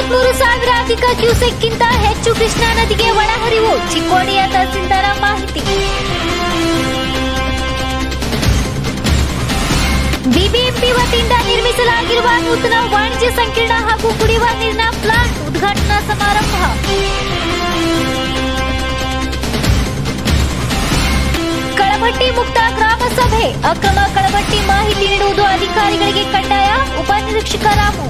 ಮೂವತ್ಮೂರು ಸಾವಿರ ಅಧಿಕ ಕ್ಯೂಸೆಕ್ಗಿಂತ ಹೆಚ್ಚು ಕೃಷ್ಣಾ ನದಿಗೆ ಒಳಹರಿವು ಚಿಕ್ಕೋಡಿಯ ತಹಸೀಲ್ದಾರ ಮಾಹಿತಿ ಬಿಬಿಎಂಪಿ ವತಿಯಿಂದ ನಿರ್ಮಿಸಲಾಗಿರುವ ನೂತನ ವಾಣಿಜ್ಯ ಸಂಕೀರ್ಣ ಹಾಗೂ ಕುಡಿಯುವ ನೀರಿನ ಪ್ಲಾಂಟ್ ಉದ್ಘಾಟನಾ ಸಮಾರಂಭ ಕಳಭಟ್ಟಿ ಮುಕ್ತ ಗ್ರಾಮ ಸಭೆ ಅಕ್ರಮ ಕಳಭಟ್ಟಿ ಮಾಹಿತಿ ನೀಡುವುದು ಅಧಿಕಾರಿಗಳಿಗೆ ಕಡ್ಡಾಯ ಉಪನಿರೀಕ್ಷಕ ರಾಮು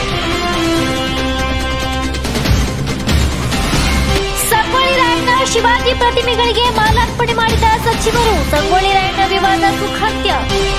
ಸಂಗೊಳ್ಳಿ ರಾಯಣ್ಣ ಶಿವಾಜಿ ಪ್ರತಿಮೆಗಳಿಗೆ ಮಾಲಾರ್ಪಣೆ ಮಾಡಿದ ಸಚಿವರು ಸಂಗೊಳ್ಳಿ ರಾಯಣ್ಣ ವಿವಾದ ಸುಖಾಂತ್ಯ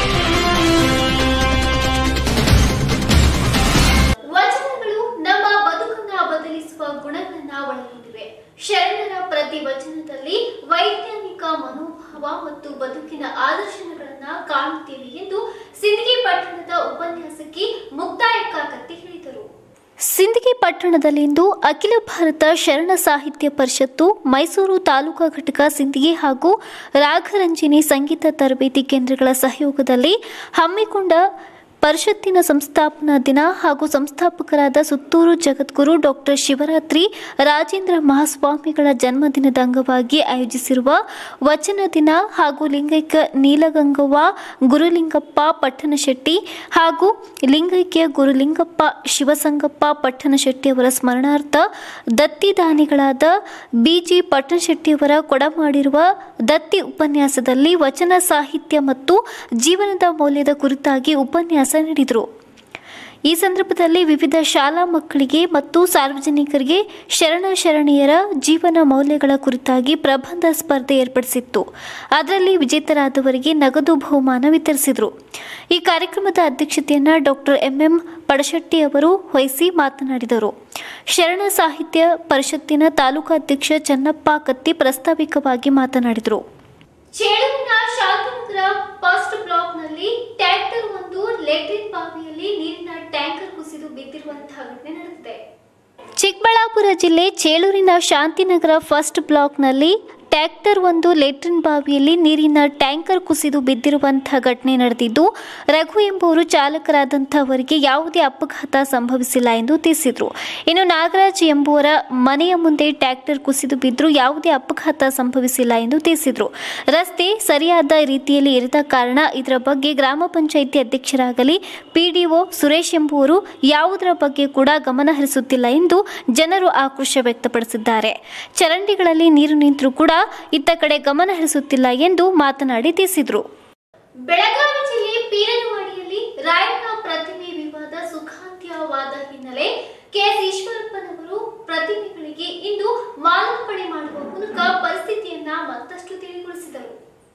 ವಚನಗಳು ನಮ್ಮ ಬದುಕನ್ನ ಬದಲಿಸುವ ಗುಣಗಳನ್ನ ಒಳಗೊಂಡಿವೆ ಶರಣರ ಪ್ರತಿ ವಚನದಲ್ಲಿ ವೈಜ್ಞಾನಿಕ ಮನೋಭಾವ ಮತ್ತು ಬದುಕಿನ ಆದರ್ಶಗಳನ್ನ ಕಾಣುತ್ತೇವೆ ಎಂದು ಸಿಂದಗಿ ಪಟ್ಟಣದ ಉಪನ್ಯಾಸಕಿ ಮುಕ್ತಾಯ ಕಾಕತ್ತಿ ಹೇಳಿದರು ಸಿಂದಗಿ ಪಟ್ಟಣದಲ್ಲಿಂದು ಅಖಿಲ ಭಾರತ ಶರಣ ಸಾಹಿತ್ಯ ಪರಿಷತ್ತು ಮೈಸೂರು ತಾಲೂಕಾ ಘಟಕ ಸಿಂದಗಿ ಹಾಗೂ ರಾಘರಂಜಿನಿ ಸಂಗೀತ ತರಬೇತಿ ಕೇಂದ್ರಗಳ ಸಹಯೋಗದಲ್ಲಿ ಹಮ್ಮಿಕೊಂಡ ಪರಿಷತ್ತಿನ ಸಂಸ್ಥಾಪನಾ ದಿನ ಹಾಗೂ ಸಂಸ್ಥಾಪಕರಾದ ಸುತ್ತೂರು ಜಗದ್ಗುರು ಡಾಕ್ಟರ್ ಶಿವರಾತ್ರಿ ರಾಜೇಂದ್ರ ಮಹಾಸ್ವಾಮಿಗಳ ಜನ್ಮದಿನದ ಅಂಗವಾಗಿ ಆಯೋಜಿಸಿರುವ ವಚನ ದಿನ ಹಾಗೂ ಲಿಂಗೈಕ್ಯ ನೀಲಗಂಗವ್ವ ಗುರುಲಿಂಗಪ್ಪ ಪಟ್ಟಣಶೆಟ್ಟಿ ಹಾಗೂ ಲಿಂಗೈಕ್ಯ ಗುರುಲಿಂಗಪ್ಪ ಶಿವಸಂಗಪ್ಪ ಪಟ್ಟಣಶೆಟ್ಟಿಯವರ ಸ್ಮರಣಾರ್ಥ ದತ್ತಿದಾನಿಗಳಾದ ಬಿಜಿ ಪಟ್ಟಣಶೆಟ್ಟಿಯವರ ಕೊಡಮಾಡಿರುವ ದತ್ತಿ ಉಪನ್ಯಾಸದಲ್ಲಿ ವಚನ ಸಾಹಿತ್ಯ ಮತ್ತು ಜೀವನದ ಮೌಲ್ಯದ ಕುರಿತಾಗಿ ಉಪನ್ಯಾಸ ನೀಡಿದರು ಈ ಸಂದರ್ಭದಲ್ಲಿ ವಿವಿಧ ಶಾಲಾ ಮಕ್ಕಳಿಗೆ ಮತ್ತು ಸಾರ್ವಜನಿಕರಿಗೆ ಶರಣ ಶರಣೆಯರ ಜೀವನ ಮೌಲ್ಯಗಳ ಕುರಿತಾಗಿ ಪ್ರಬಂಧ ಸ್ಪರ್ಧೆ ಏರ್ಪಡಿಸಿತ್ತು ಅದರಲ್ಲಿ ವಿಜೇತರಾದವರಿಗೆ ನಗದು ಬಹುಮಾನ ವಿತರಿಸಿದರು ಈ ಕಾರ್ಯಕ್ರಮದ ಅಧ್ಯಕ್ಷತೆಯನ್ನು ಡಾಕ್ಟರ್ ಎಂಎಂ ಪಡಶೆಟ್ಟಿ ಅವರು ವಹಿಸಿ ಮಾತನಾಡಿದರು ಶರಣ ಸಾಹಿತ್ಯ ಪರಿಷತ್ತಿನ ತಾಲೂಕಾಧ್ಯಕ್ಷ ಚನ್ನಪ್ಪ ಕತ್ತಿ ಪ್ರಾಸ್ತಾವಿಕವಾಗಿ ಮಾತನಾಡಿದರು ಚೇಳೂರಿನ ಶಾಂತನಗರ ಫಸ್ಟ್ ಬ್ಲಾಕ್ನಲ್ಲಿ ಟ್ರ್ಯಾಕ್ಟರ್ ಒಂದು ಲೆಟ್ರಿನ್ ಬಾವಿಯಲ್ಲಿ ನೀರಿನ ಟ್ಯಾಂಕರ್ ಕುಸಿದು ಬಿದ್ದಿರುವಂತಹ ಘಟನೆ ನಡೆದಿದೆ ಚಿಕ್ಕಬಳ್ಳಾಪುರ ಜಿಲ್ಲೆ ಚೇಳೂರಿನ ಶಾಂತಿನಗರ ಫಸ್ಟ್ ಬ್ಲಾಕ್ನಲ್ಲಿ ಟ್ರ್ಯಾಕ್ಟರ್ ಒಂದು ಲೆಟ್ರಿನ್ ಬಾವಿಯಲ್ಲಿ ನೀರಿನ ಟ್ಯಾಂಕರ್ ಕುಸಿದು ಬಿದ್ದಿರುವಂತಹ ಘಟನೆ ನಡೆದಿದ್ದು ರಘು ಎಂಬುವರು ಚಾಲಕರಾದಂಥವರಿಗೆ ಯಾವುದೇ ಅಪಘಾತ ಸಂಭವಿಸಿಲ್ಲ ಎಂದು ತಿಳಿಸಿದರು ಇನ್ನು ನಾಗರಾಜ್ ಎಂಬುವರ ಮನೆಯ ಮುಂದೆ ಟ್ರ್ಯಾಕ್ಟರ್ ಕುಸಿದು ಬಿದ್ದರೂ ಯಾವುದೇ ಅಪಘಾತ ಸಂಭವಿಸಿಲ್ಲ ಎಂದು ತಿಳಿಸಿದರು ರಸ್ತೆ ಸರಿಯಾದ ರೀತಿಯಲ್ಲಿ ಇರದ ಕಾರಣ ಇದರ ಬಗ್ಗೆ ಗ್ರಾಮ ಪಂಚಾಯಿತಿ ಅಧ್ಯಕ್ಷರಾಗಲಿ ಪಿಡಿಒ ಸುರೇಶ್ ಎಂಬುವರು ಯಾವುದರ ಬಗ್ಗೆ ಕೂಡ ಗಮನ ಹರಿಸುತ್ತಿಲ್ಲ ಎಂದು ಜನರು ಆಕ್ರೋಶ ವ್ಯಕ್ತಪಡಿಸಿದ್ದಾರೆ ಚರಂಡಿಗಳಲ್ಲಿ ನೀರು ನಿಂತರೂ ಕೂಡ ಇತ್ತ ಕಡೆ ಗಮನ ಹರಿಸುತ್ತಿಲ್ಲ ಎಂದು ಮಾತನಾಡಿ ತಿಳಿಸಿದರು ಬೆಳಗಾವಿ ಜಿಲ್ಲೆ ಪೀರನವಾಡಿಯಲ್ಲಿ ರಾಯಣ್ಣ ಪ್ರತಿಮೆ ವಿವಾದ ಸುಖಾಂತ್ಯವಾದ ಹಿನ್ನೆಲೆ ಕೆಎಸ್ ಈಶ್ವರಪ್ಪನವರು ಪ್ರತಿಮೆಗಳಿಗೆ ಇಂದು ಮಾಲಾರ್ಪಣೆ ಮಾಡುವ ಮೂಲಕ ಪರಿಸ್ಥಿತಿಯನ್ನ ಮತ್ತಷ್ಟು ತಿಳಿಗೊಳಿಸಿದರು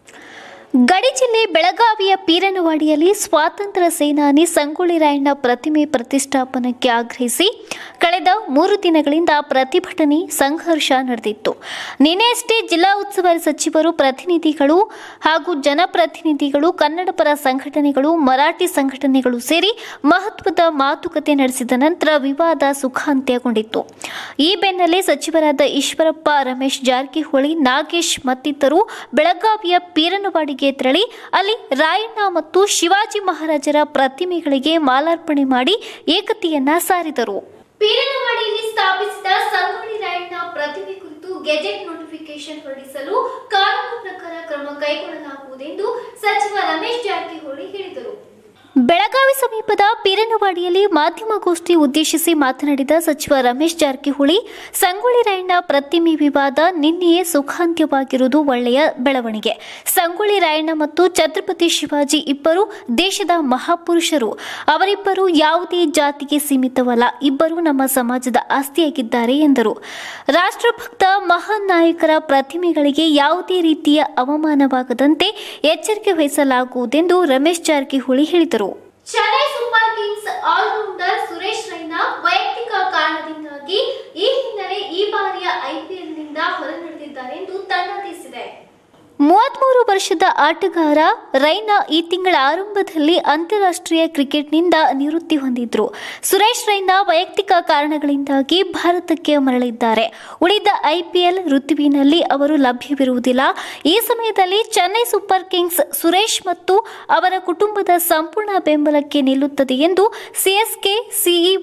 ಗಡಿ ಜಿಲ್ಲೆ ಬೆಳಗಾವಿಯ ಪೀರನವಾಡಿಯಲ್ಲಿ ಸ್ವಾತಂತ್ರ್ಯ ಸೇನಾನಿ ಸಂಗೊಳ್ಳಿ ರಾಯಣ್ಣ ಪ್ರತಿಮೆ ಪ್ರತಿಷ್ಠಾಪನಕ್ಕೆ ಆಗ್ರಹಿಸಿ ಕಳೆದ ಮೂರು ದಿನಗಳಿಂದ ಪ್ರತಿಭಟನೆ ಸಂಘರ್ಷ ನಡೆದಿತ್ತು ನಿನ್ನೆಯಷ್ಟೇ ಜಿಲ್ಲಾ ಉಸ್ತುವಾರಿ ಸಚಿವರು ಪ್ರತಿನಿಧಿಗಳು ಹಾಗೂ ಜನಪ್ರತಿನಿಧಿಗಳು ಕನ್ನಡ ಪರ ಸಂಘಟನೆಗಳು ಮರಾಠಿ ಸಂಘಟನೆಗಳು ಸೇರಿ ಮಹತ್ವದ ಮಾತುಕತೆ ನಡೆಸಿದ ನಂತರ ವಿವಾದ ಸುಖಾಂತ್ಯಗೊಂಡಿತ್ತು ಈ ಬೆನ್ನಲ್ಲೇ ಸಚಿವರಾದ ಈಶ್ವರಪ್ಪ ರಮೇಶ್ ಜಾರಕಿಹೊಳಿ ನಾಗೇಶ್ ಮತ್ತಿತರರು ಬೆಳಗಾವಿಯ ಪೀರನವಾಡಿಗೆ ತೆರಳಿ ಅಲ್ಲಿ ರಾಯಣ್ಣ ಮತ್ತು ಶಿವಾಜಿ ಮಹಾರಾಜರ ಪ್ರತಿಮೆಗಳಿಗೆ ಮಾಲಾರ್ಪಣೆ ಮಾಡಿ ಏಕತೆಯನ್ನ ಸಾರಿದರು ಪೀರನವಾಡಿಯಲ್ಲಿ ಸ್ಥಾಪಿಸಿದ ಸಂಗೊಳ್ಳಿ ರಾಯಣ್ಣ ಪ್ರತಿಮೆ ಕುರಿತು ಗೆಜೆಟ್ ನೋಟಿಫಿಕೇಶನ್ ಹೊರಡಿಸಲು ಕಾನೂನು ಪ್ರಕಾರ ಕ್ರಮ ಕೈಗೊಳ್ಳಲಾಗುವುದೆಂದು ಸಚಿವ ರಮೇಶ್ ಜಾರಕಿಹೊಳಿ ಹೇಳಿದರು ಬೆಳಗಾವಿ ಸಮೀಪದ ಪೀರನವಾಡಿಯಲ್ಲಿ ಮಾಧ್ಯಮಗೋಷ್ಠಿ ಉದ್ದೇಶಿಸಿ ಮಾತನಾಡಿದ ಸಚಿವ ರಮೇಶ್ ಜಾರಕಿಹೊಳಿ ಸಂಗೊಳ್ಳಿ ರಾಯಣ್ಣ ಪ್ರತಿಮೆ ವಿವಾದ ನಿನ್ನೆಯೇ ಸುಖಾಂತ್ಯವಾಗಿರುವುದು ಒಳ್ಳೆಯ ಬೆಳವಣಿಗೆ ಸಂಗೊಳ್ಳಿ ರಾಯಣ್ಣ ಮತ್ತು ಛತ್ರಪತಿ ಶಿವಾಜಿ ಇಬ್ಬರು ದೇಶದ ಮಹಾಪುರುಷರು ಅವರಿಬ್ಬರು ಯಾವುದೇ ಜಾತಿಗೆ ಸೀಮಿತವಲ್ಲ ಇಬ್ಬರು ನಮ್ಮ ಸಮಾಜದ ಆಸ್ತಿಯಾಗಿದ್ದಾರೆ ಎಂದರು ರಾಷ್ಟ್ರಭಕ್ತ ಮಹಾನ್ ನಾಯಕರ ಪ್ರತಿಮೆಗಳಿಗೆ ಯಾವುದೇ ರೀತಿಯ ಅವಮಾನವಾಗದಂತೆ ಎಚ್ಚರಿಕೆ ವಹಿಸಲಾಗುವುದೆಂದು ರಮೇಶ್ ಜಾರಕಿಹೊಳಿ ಹೇಳಿದರು Chennai Super Kings allrounder Suresh Raina ವೈಯಕ್ತಿಕ ಕಾರಣದಿಂದಾಗಿ ಈ ಹಿನ್ನೆಲೆ ಈ ಬಾರಿಯ ಐಪಿಎಲ್ನಿಂದ ಹೊರನಡೆದಿದ್ದಾರೆ ಎಂದು ತಂಡ ತಿಳಿಸಿದೆ ಮೂವತ್ಮೂರು ವರ್ಷದ ಆಟಗಾರ ರೈನಾ ಈ ತಿಂಗಳ ಆರಂಭದಲ್ಲಿ ಅಂತಾರಾಷ್ಟ್ರೀಯ ಕ್ರಿಕೆಟ್ನಿಂದ ನಿವೃತ್ತಿ ಹೊಂದಿದ್ರು ಸುರೇಶ್ ರೈನಾ ವೈಯಕ್ತಿಕ ಕಾರಣಗಳಿಂದಾಗಿ ಭಾರತಕ್ಕೆ ಮರಳಿದ್ದಾರೆ ಉಳಿದ ಐಪಿಎಲ್ ಋತುವಿನಲ್ಲಿ ಅವರು ಲಭ್ಯವಿರುವುದಿಲ್ಲ ಈ ಸಮಯದಲ್ಲಿ ಚೆನ್ನೈ ಸೂಪರ್ ಕಿಂಗ್ಸ್ ಸುರೇಶ್ ಮತ್ತು ಅವರ ಕುಟುಂಬದ ಸಂಪೂರ್ಣ ಬೆಂಬಲಕ್ಕೆ ನಿಲ್ಲುತ್ತದೆ ಎಂದು CSK CEO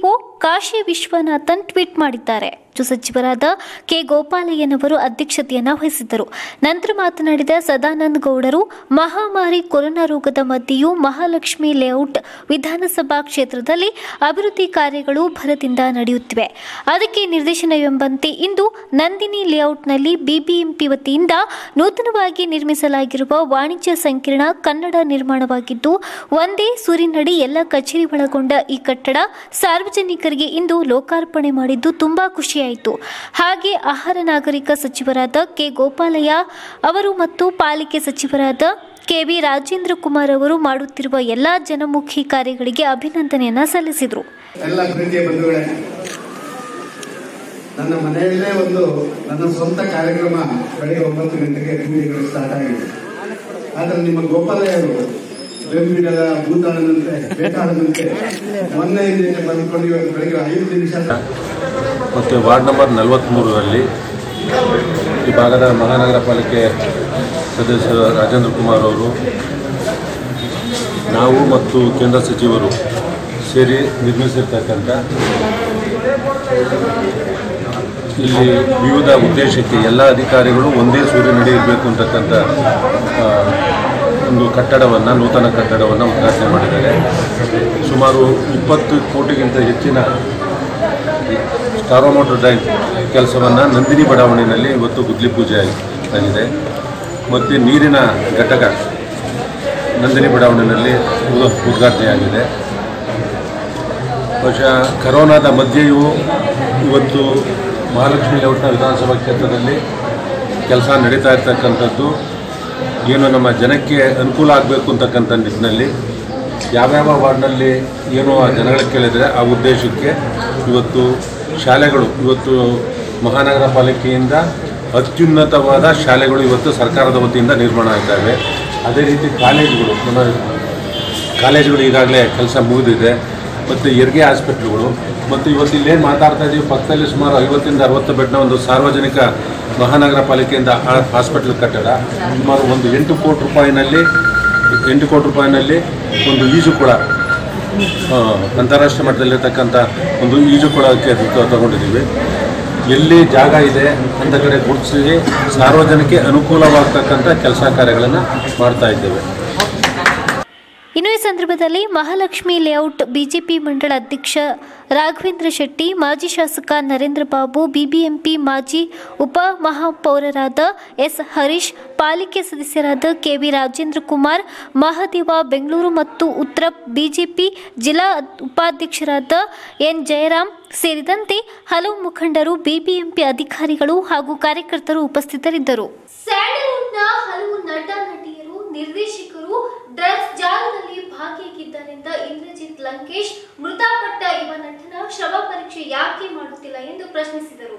Kashi Vishwanathan tweet ಮಾಡಿದ್ದಾರೆ ರಾಜ್ಯ ಸಚಿವರಾದ ಕೆ ಗೋಪಾಲಯ್ಯನವರು ಅಧ್ಯಕ್ಷತೆಯನ್ನ ವಹಿಸಿದ್ದರು ನಂತರ ಮಾತನಾಡಿದ ಸದಾನಂದ ಗೌಡರು ಮಹಾಮಾರಿ ಕೊರೋನಾ ರೋಗದ ಮಧ್ಯೆಯೂ ಮಹಾಲಕ್ಷ್ಮಿ ಲೇಔಟ್ ವಿಧಾನಸಭಾ ಕ್ಷೇತ್ರದಲ್ಲಿ ಅಭಿವೃದ್ಧಿ ಕಾರ್ಯಗಳು ಭರದಿಂದ ನಡೆಯುತ್ತಿವೆ ಅದಕ್ಕೆ ನಿರ್ದೇಶನ ಎಂಬಂತೆ ಇಂದು ನಂದಿನಿ ಲೇಔಟ್ನಲ್ಲಿ ಬಿಬಿಎಂಪಿ ವತಿಯಿಂದ ನೂತನವಾಗಿ ನಿರ್ಮಿಸಲಾಗಿರುವ ವಾಣಿಜ್ಯ ಸಂಕೀರ್ಣ ಕನ್ನಡ ನಿರ್ಮಾಣವಾಗಿದ್ದು ಒಂದೇ ಸೂರಿನಡಿ ಎಲ್ಲ ಕಚೇರಿ ಒಳಗೊಂಡ ಈ ಕಟ್ಟಡ ಸಾರ್ವಜನಿಕರಿಗೆ ಇಂದು ಲೋಕಾರ್ಪಣೆ ಮಾಡಿದ್ದು ತುಂಬಾ ಖುಷಿಯಾಯಿತು ಹಾಗೆ ಆಹಾರ ನಾಗರಿಕ ಸಚಿವರಾದ ಕೆ ಗೋಪಾಲಯ್ಯ ಅವರು ಮತ್ತು ಪಾಲಿಕೆ ಸಚಿವರಾದ ಕೆವಿ ರಾಜೇಂದ್ರ ಕುಮಾರ್ ಅವರು ಮಾಡುತ್ತಿರುವ ಎಲ್ಲಾ ಜನಮುಖಿ ಕಾರ್ಯಗಳಿಗೆ ಅಭಿನಂದನೆಯನ್ನ ಸಲ್ಲಿಸಿದರು ಎಲ್ಲ ಪ್ರೀತಿಯ ಬಂಧುಗಳೇ ನನ್ನ ಮನೆಯಲ್ಲೇ ಒಂದು ನನ್ನ ಸ್ವಂತ ಕಾರ್ಯಕ್ರಮ ಬೆಳಿಗ್ಗೆ ಒಂಬತ್ತು ಗಂಟೆಗೆ ಪೂಜೆಗಳು ಸ್ಟಾರ್ಟ್ ಆಗಿದೆ ಆದ್ರೆ ನಿಮ್ಮ ಗೋಪಾಲಯ್ಯರು ಬೆಂಬಿಡದ ಭೂತಾಳದಂತೆ ಬೇಟಾಳದಂತೆ ಮೊನ್ನೆ ಹಿಂದೆ ಬಂದ್ಕೊಂಡು ಇವಾಗ ಬೆಳಿಗ್ಗೆ ಐದು ನಿಮಿಷ ಮತ್ತು ವಾರ್ಡ್ ನಂಬರ್ ನಲವತ್ತ್ಮೂರರಲ್ಲಿ ಈ ಭಾಗದ ಮಹಾನಗರ ಪಾಲಿಕೆ ಸದಸ್ಯರು ರಾಜೇಂದ್ರ ಕುಮಾರ್ ಅವರು ನಾವು ಮತ್ತು ಕೇಂದ್ರ ಸಚಿವರು ಸೇರಿ ನಿರ್ಮಿಸಿರ್ತಕ್ಕಂಥ ಇಲ್ಲಿ ವಿವಿಧ ಉದ್ದೇಶಕ್ಕೆ ಎಲ್ಲ ಅಧಿಕಾರಿಗಳು ಒಂದೇ ಸೂರ್ಯನಡಿ ಇರಬೇಕು ಅಂತಕ್ಕಂಥ ಆ, ಒಂದು ಕಟ್ಟಡವನ್ನು ನೂತನ ಕಟ್ಟಡವನ್ನು ಉದ್ಘಾಟನೆ ಮಾಡಿದ್ದಾರೆ ಸುಮಾರು ಇಪ್ಪತ್ತು ಕೋಟಿಗಿಂತ ಹೆಚ್ಚಿನ ಸ್ಟಾರೋ ಮೋಟರ್ ಡ್ರೈನ್ ಕೆಲಸವನ್ನು ನಂದಿನಿ ಬಡಾವಣೆಯಲ್ಲಿ ಇವತ್ತು ಗುದ್ಲಿ ಪೂಜೆ ಆಗಿದೆ ಮತ್ತು ನೀರಿನ ಘಟಕ ನಂದಿನಿ ಬಡಾವಣೆಯಲ್ಲಿ ಉದ- ಉದ್ಘಾಟನೆಯಾಗಿದೆ ಬಹುಶಃ ಕರೋನಾದ ಮಧ್ಯೆಯೂ ಇವತ್ತು ಮಹಾಲಕ್ಷ್ಮಿ ಲೇಔಟ್ನ ವಿಧಾನಸಭಾ ಕ್ಷೇತ್ರದಲ್ಲಿ ಕೆಲಸ ನಡೀತಾ ಇರ್ತಕ್ಕಂಥದ್ದು ಏನು ನಮ್ಮ ಜನಕ್ಕೆ ಅನುಕೂಲ ಆಗಬೇಕು ಅಂತಕ್ಕಂಥ ನಿಟ್ಟಿನಲ್ಲಿ ಯಾವ್ಯಾವ ವಾರ್ಡ್ನಲ್ಲಿ ಏನು ಆ ಜನಗಳಿಗೆ ಕೇಳಿದರೆ ಆ ಉದ್ದೇಶಕ್ಕೆ ಇವತ್ತು ಶಾಲೆಗಳು ಇವತ್ತು ಮಹಾನಗರ ಪಾಲಿಕೆಯಿಂದ ಅತ್ಯುನ್ನತವಾದ ಶಾಲೆಗಳು ಇವತ್ತು ಸರ್ಕಾರದ ವತಿಯಿಂದ ನಿರ್ಮಾಣ ಆಗ್ತವೆ ಅದೇ ರೀತಿ ಕಾಲೇಜುಗಳು ನಮ್ಮ ಕಾಲೇಜುಗಳು ಈಗಾಗಲೇ ಕೆಲಸ ಮುಗಿದಿದೆ ಮತ್ತು ಹೆರಿಗೆ ಹಾಸ್ಪಿಟ್ಲ್ಗಳು ಮತ್ತು ಇವತ್ತು ಇಲ್ಲೇನು ಮಾತಾಡ್ತಾ ಇದ್ದೀವಿ ಪಕ್ಕದಲ್ಲಿ ಸುಮಾರು ಐವತ್ತಿಂದ ಅರವತ್ತು ಬೆಡ್ನ ಒಂದು ಸಾರ್ವಜನಿಕ ಮಹಾನಗರ ಪಾಲಿಕೆಯಿಂದ ಆ- ಹಾಸ್ಪಿಟ್ಲ್ ಕಟ್ಟಡ ಸುಮಾರು ಒಂದು ಎಂಟು ಕೋಟಿ ರೂಪಾಯಿನಲ್ಲಿ ಎಂಟು ಕೋಟಿ ರೂಪಾಯಿನಲ್ಲಿ ಒಂದು ಈಜುಕೊಳ ಆ, ಅಂತಾರಾಷ್ಟ್ರೀಯ ಮಟ್ಟದಲ್ಲಿರ್ತಕ್ಕಂಥ ಒಂದು ಈಜುಕೊಳಕ್ಕೆ ತ- ತಗೊಂಡಿದ್ದೀವಿ ಎಲ್ಲಿ ಜಾಗ ಇದೆ ಅಂತ ಕಡೆ ಗುರುತಿಸಿ ಸಾರ್ವಜನಿಕ ಅನುಕೂಲವಾಗ್ತಕ್ಕಂಥ ಕೆಲಸ ಕಾರ್ಯಗಳನ್ನು ಮಾಡ್ತಾ ಇದ್ದೇವೆ ಇನ್ನು ಈ ಸಂದರ್ಭದಲ್ಲಿ ಮಹಾಲಕ್ಷ್ಮಿ ಲೇಔಟ್ ಬಿಜೆಪಿ ಮಂಡಳ ಅಧ್ಯಕ್ಷ ರಾಘವೇಂದ್ರ ಶೆಟ್ಟಿ ಮಾಜಿ ಶಾಸಕ ನರೇಂದ್ರ ಬಾಬು ಬಿಬಿಎಂಪಿ ಮಾಜಿ ಉಪ ಮಹಾಪೌರರಾದ ಎಸ್ ಹರೀಶ್ ಪಾಲಿಕೆ ಸದಸ್ಯರಾದ ಕೆವಿ ರಾಜೇಂದ್ರ ಕುಮಾರ್ ಮಹದೇವ ಬೆಂಗಳೂರು ಮತ್ತು ಉತ್ತರ ಬಿಜೆಪಿ ಜಿಲ್ಲಾ ಉಪಾಧ್ಯಕ್ಷರಾದ ಎನ್ ಜಯರಾಮ್ ಸೇರಿದಂತೆ ಹಲವು ಮುಖಂಡರು ಬಿಬಿಎಂಪಿ ಅಧಿಕಾರಿಗಳು ಹಾಗೂ ಕಾರ್ಯಕರ್ತರು ಉಪಸ್ಥಿತರಿದ್ದರು ಸ್ಯಾಂಡಲ್ವುಡ್ನ ಹಲವು ನಟ ನಟಿಯರು ನಿರ್ದೇಶಕರು ಡ್ರಗ್ಸ್ ಜಾಲದಲ್ಲಿ ಭಾಗಿಯಾಗಿದ್ದರಿಂದ ಇಂದ್ರಜಿತ್ ಲಂಕೇಶ್ ಮೃತಪಟ್ಟ ಯುವ ನಟನ ಶವ ಪರೀಕ್ಷೆ ಯಾಕೆ ಮಾಡುತ್ತಿಲ್ಲ ಎಂದು ಪ್ರಶ್ನಿಸಿದರು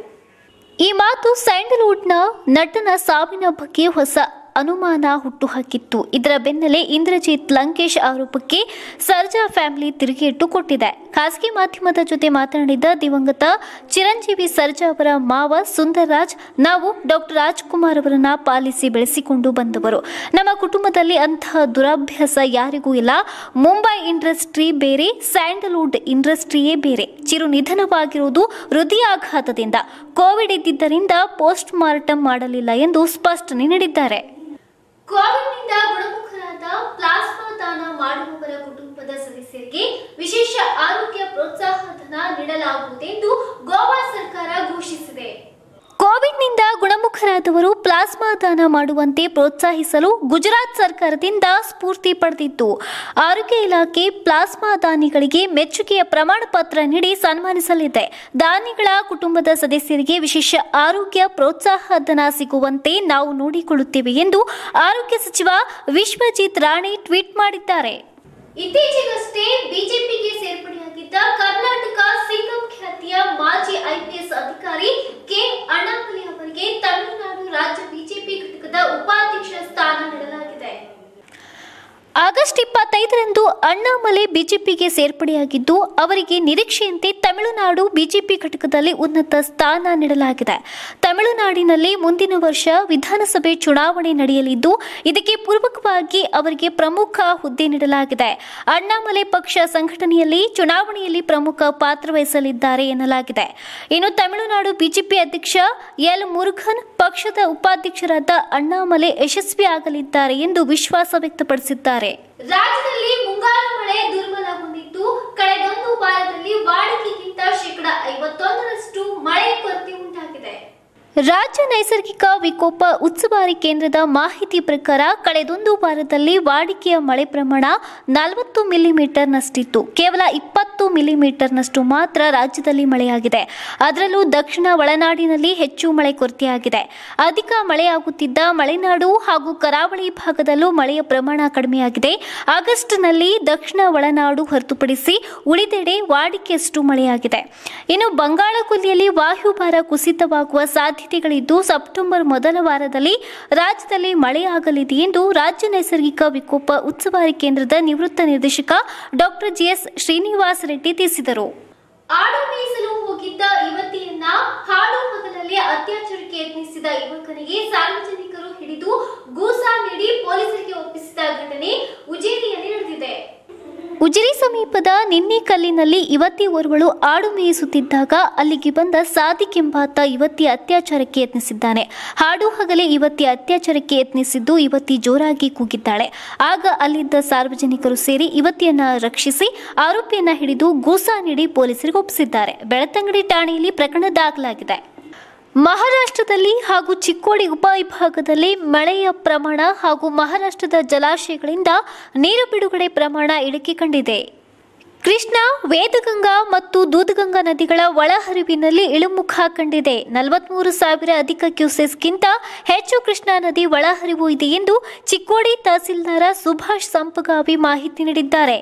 ಈ ಮಾತು ಸ್ಯಾಂಡಲ್ವುಡ್ನ ನಟನ ಸಾವಿನ ಬಗ್ಗೆ ಹೊಸ ಅನುಮಾನ ಹುಟ್ಟುಹಾಕಿತ್ತು ಇದರ ಬೆನ್ನಲ್ಲೇ ಇಂದ್ರಜಿತ್ ಲಂಕೇಶ್ ಆರೋಪಕ್ಕೆ ಸರ್ಜಾ ಫ್ಯಾಮಿಲಿ ತಿರುಗೇಟು ಕೊಟ್ಟಿದೆ ಖಾಸಗಿ ಮಾಧ್ಯಮದ ಜೊತೆ ಮಾತನಾಡಿದ ದಿವಂಗತ ಚಿರಂಜೀವಿ ಸರ್ಜಾ ಅವರ ಮಾವ ಸುಂದರ್ರಾಜ್ ನಾವು ಡಾಕ್ಟರ್ ರಾಜ್ಕುಮಾರ್ ಅವರನ್ನ ಪಾಲಿಸಿ ಬೆಳೆಸಿಕೊಂಡು ಬಂದವರು ನಮ್ಮ ಕುಟುಂಬದಲ್ಲಿ ಅಂತಹ ದುರಭ್ಯಾಸ ಯಾರಿಗೂ ಇಲ್ಲ ಮುಂಬೈ ಇಂಡಸ್ಟ್ರಿ ಬೇರೆ ಸ್ಯಾಂಡಲ್ವುಡ್ ಇಂಡಸ್ಟ್ರಿಯೇ ಬೇರೆ ಚಿರು ನಿಧನವಾಗಿರುವುದು ಹೃದಯಾಘಾತದಿಂದ ಕೋವಿಡ್ ಇದ್ದಿದ್ದರಿಂದ ಪೋಸ್ಟ್ ಮಾರ್ಟಮ್ ಮಾಡಲಿಲ್ಲ ಎಂದು ಸ್ಪಷ್ಟನೆ ನೀಡಿದ್ದಾರೆ ಕೋವಿಡ್ನಿಂದ ಗುಣಮುಖರಾದ ಪ್ಲಾಸ್ಮಾ ದಾನ ಮಾಡುವವರ ಕುಟುಂಬದ ಸದಸ್ಯರಿಗೆ ವಿಶೇಷ ಆರೋಗ್ಯ ಪ್ರೋತ್ಸಾಹ ಧನ ನೀಡಲಾಗುವುದೆಂದು ಗೋವಾ ಸರ್ಕಾರ ಘೋಷಿಸಿದೆ ಕೋವಿಡ್ನಿಂದ ಗುಣಮುಖರಾದವರು ಪ್ಲಾಸ್ಮಾ ದಾನ ಮಾಡುವಂತೆ ಪ್ರೋತ್ಸಾಹಿಸಲು ಗುಜರಾತ್ ಸರ್ಕಾರದಿಂದ ಸ್ಫೂರ್ತಿ ಪಡೆದಿತ್ತು ಆರೋಗ್ಯ ಇಲಾಖೆ ಪ್ಲಾಸ್ಮಾ ದಾನಿಗಳಿಗೆ ಮೆಚ್ಚುಗೆಯ ಪ್ರಮಾಣ ಪತ್ರ ನೀಡಿ ಸನ್ಮಾನಿಸಲಿದೆ ದಾನಿಗಳ ಕುಟುಂಬದ ಸದಸ್ಯರಿಗೆ ವಿಶೇಷ ಆರೋಗ್ಯ ಪ್ರೋತ್ಸಾಹ ಧನ ಸಿಗುವಂತೆ ನಾವು ನೋಡಿಕೊಳ್ಳುತ್ತೇವೆ ಎಂದು ಆರೋಗ್ಯ ಸಚಿವ ವಿಶ್ವಜಿತ್ ರಾಣೆ ಟ್ವೀಟ್ ಮಾಡಿದ್ದಾರೆ ಇತ್ತೀಚೆಗಷ್ಟೇ ಬಿಜೆಪಿಗೆ ಸೇರ್ಪಡೆಯಾಗಿದ್ದ ಕರ್ನಾಟಕ ಸಿಂಗಂ ಖ್ಯಾತಿಯ ಮಾಜಿ ಐಪಿಎಸ್ ಅಧಿಕಾರಿ ಕೆ ಅಣ್ಣಾಮಲೈ ಅವರಿಗೆ ತಮಿಳುನಾಡು ರಾಜ್ಯ ಬಿಜೆಪಿ ಘಟಕದ ಉಪಾಧ್ಯಕ್ಷ ಸ್ಥಾನ ನೀಡಲಾಗಿದೆ ಆಗಸ್ಟ್ ಇಪ್ಪತ್ತೈದರ ಹದಿನೈದರಂದು ಅಣ್ಣಾಮಲೈ ಬಿಜೆಪಿಗೆ ಸೇರ್ಪಡೆಯಾಗಿದ್ದು ಅವರಿಗೆ ನಿರೀಕ್ಷೆಯಂತೆ ತಮಿಳುನಾಡು ಬಿಜೆಪಿ ಘಟಕದಲ್ಲಿ ಉನ್ನತ ಸ್ಥಾನ ನೀಡಲಾಗಿದೆ ತಮಿಳುನಾಡಿನಲ್ಲಿ ಮುಂದಿನ ವರ್ಷ ವಿಧಾನಸಭೆ ಚುನಾವಣೆ ನಡೆಯಲಿದ್ದು ಇದಕ್ಕೆ ಪೂರ್ವಕವಾಗಿ ಅವರಿಗೆ ಪ್ರಮುಖ ಹುದ್ದೆ ನೀಡಲಾಗಿದೆ ಅಣ್ಣಾಮಲೈ ಪಕ್ಷ ಸಂಘಟನೆಯಲ್ಲಿ ಚುನಾವಣೆಯಲ್ಲಿ ಪ್ರಮುಖ ಪಾತ್ರ ವಹಿಸಲಿದ್ದಾರೆ ಎನ್ನಲಾಗಿದೆ ಇನ್ನು ತಮಿಳುನಾಡು ಬಿಜೆಪಿ ಅಧ್ಯಕ್ಷ ಎಲ್ ಮುರುಘನ್ ಪಕ್ಷದ ಉಪಾಧ್ಯಕ್ಷರಾದ ಅಣ್ಣಾಮಲೈ ಯಶಸ್ವಿ ಆಗಲಿದ್ದಾರೆ ಎಂದು ವಿಶ್ವಾಸ ವ್ಯಕ್ತಪಡಿಸಿದ್ದಾರೆ ರಾಜ್ಯದಲ್ಲಿ ಮುಂಗಾರು ಮಳೆ ದುರ್ಬಲಗೊಂಡಿದ್ದು ಕಳೆದೊಂದು ವಾರದಲ್ಲಿ ವಾಡಿಕೆಗಿಂತ ಶೇಕಡ ಐವತ್ತೊಂದರಷ್ಟು ಮಳೆ ಕೊರತೆ ಉಂಟಾಗಿದೆ ರಾಜ್ಯ ನೈಸರ್ಗಿಕ ವಿಕೋಪ ಉಸ್ತುವಾರಿ ಕೇಂದ್ರದ ಮಾಹಿತಿ ಪ್ರಕಾರ ಕಳೆದೊಂದು ವಾರದಲ್ಲಿ ವಾಡಿಕೆಯ ಮಳೆ ಪ್ರಮಾಣ ನಲವತ್ತು ಮಿಲಿಮೀಟರ್ನಷ್ಟಿತ್ತು ಕೇವಲ ಇಪ್ಪತ್ತು ಮಿಲಿಮೀಟರ್ನಷ್ಟು ಮಾತ್ರ ರಾಜ್ಯದಲ್ಲಿ ಮಳೆಯಾಗಿದೆ ಅದರಲ್ಲೂ ದಕ್ಷಿಣ ಒಳನಾಡಿನಲ್ಲಿ ಹೆಚ್ಚು ಮಳೆ ಕೊರತೆಯಾಗಿದೆ ಅಧಿಕ ಮಳೆಯಾಗುತ್ತಿದ್ದ ಮಲೆನಾಡು ಹಾಗೂ ಕರಾವಳಿ ಭಾಗದಲ್ಲೂ ಮಳೆಯ ಪ್ರಮಾಣ ಕಡಿಮೆಯಾಗಿದೆ ಆಗಸ್ಟ್ನಲ್ಲಿ ದಕ್ಷಿಣ ಒಳನಾಡು ಹೊರತುಪಡಿಸಿ ಉಳಿದೆಡೆ ವಾಡಿಕೆಯಷ್ಟು ಮಳೆಯಾಗಿದೆ ಇನ್ನು ಬಂಗಾಳಕೊಲ್ಲಿಯಲ್ಲಿ ವಾಯುಭಾರ ಕುಸಿತವಾಗುವ ಸಾಧ್ಯತೆಗಳಿದ್ದು ಸೆಪ್ಟೆಂಬರ್ ಮೊದಲ ವಾರದಲ್ಲಿ ರಾಜ್ಯದಲ್ಲಿ ಮಳೆಯಾಗಲಿದೆ ಎಂದು ರಾಜ್ಯ ನೈಸರ್ಗಿಕ ವಿಕೋಪ ಉಸ್ತುವಾರಿ ಕೇಂದ್ರದ ನಿವೃತ್ತ ನಿರ್ದೇಶಕ ಡಾಕ್ಟರ್ ಜಿಎಸ್ ಶ್ರೀನಿವಾಸ್ ರೆಡ್ಡಿ ತಿಳಿಸಿದರು ಆಡು ಮೇಯಿಸಲು ಹೋಗಿದ್ದ ಯುವತಿಯನ್ನ ಹಾಡು ಹಗಲಲ್ಲಿ ಅತ್ಯಾಚಾರಕ್ಕೆ ಯತ್ನಿಸಿದ ಯುವಕನಿಗೆ ಸಾರ್ವಜನಿಕರು ಹಿಡಿದು ಗೂಸಾ ನೀಡಿ ಪೊಲೀಸರಿಗೆ ಒಪ್ಪಿಸಿದ ಘಟನೆ ಉಜಿರೆಯಲ್ಲಿ ನಡೆದಿದೆ ಉಜಿರಿ ಸಮೀಪದ ನಿನ್ನೆಕಲ್ಲಿನಲ್ಲಿ ಯುವತಿ ಓರ್ವಳು ಆಡು ಮೇಯಿಸುತ್ತಿದ್ದಾಗ ಅಲ್ಲಿಗೆ ಬಂದ ಸಾದಿಕ್ ಎಂಬಾತ ಯುವತಿ ಅತ್ಯಾಚಾರಕ್ಕೆ ಯತ್ನಿಸಿದ್ದಾನೆ ಹಾಡು ಹಗಲೇ ಯುವತಿ ಅತ್ಯಾಚಾರಕ್ಕೆ ಯತ್ನಿಸಿದ್ದು ಯುವತಿ ಜೋರಾಗಿ ಕೂಗಿದ್ದಾಳೆ ಆಗ ಅಲ್ಲಿದ್ದ ಸಾರ್ವಜನಿಕರು ಸೇರಿ ಯುವತಿಯನ್ನ ರಕ್ಷಿಸಿ ಆರೋಪಿಯನ್ನ ಹಿಡಿದು ಗೂಸಾ ನೀಡಿ ಪೊಲೀಸರಿಗೆ ಒಪ್ಪಿಸಿದ್ದಾರೆ ಬೆಳತಂಗಡಿ ಠಾಣೆಯಲ್ಲಿ ಪ್ರಕರಣ ದಾಖಲಾಗಿದೆ ಮಹಾರಾಷ್ಟ್ರದಲ್ಲಿ ಹಾಗೂ ಚಿಕ್ಕೋಡಿ ಉಪವಿಭಾಗದಲ್ಲಿ ಮಳೆಯ ಪ್ರಮಾಣ ಹಾಗೂ ಮಹಾರಾಷ್ಟ್ರದ ಜಲಾಶಯಗಳಿಂದ ನೀರು ಬಿಡುಗಡೆ ಪ್ರಮಾಣ ಇಳಿಕೆ ಕಂಡಿದೆ ಕೃಷ್ಣ ವೇದಗಂಗಾ ಮತ್ತು ದೂದಗಂಗಾ ನದಿಗಳ ಒಳಹರಿವಿನಲ್ಲಿ ಇಳಿಮುಖ ಕಂಡಿದೆ ನಲವತ್ಮೂರು ಸಾವಿರ ಅಧಿಕ ಕ್ಯೂಸೆಸ್ಗಿಂತ ಹೆಚ್ಚು ಕೃಷ್ಣಾ ನದಿ ಒಳಹರಿವು ಇದೆ ಎಂದು ಚಿಕ್ಕೋಡಿ ತಹಸೀಲ್ದಾರ ಸುಭಾಷ್ ಸಂಪಗಾವಿ ಮಾಹಿತಿ ನೀಡಿದ್ದಾರೆ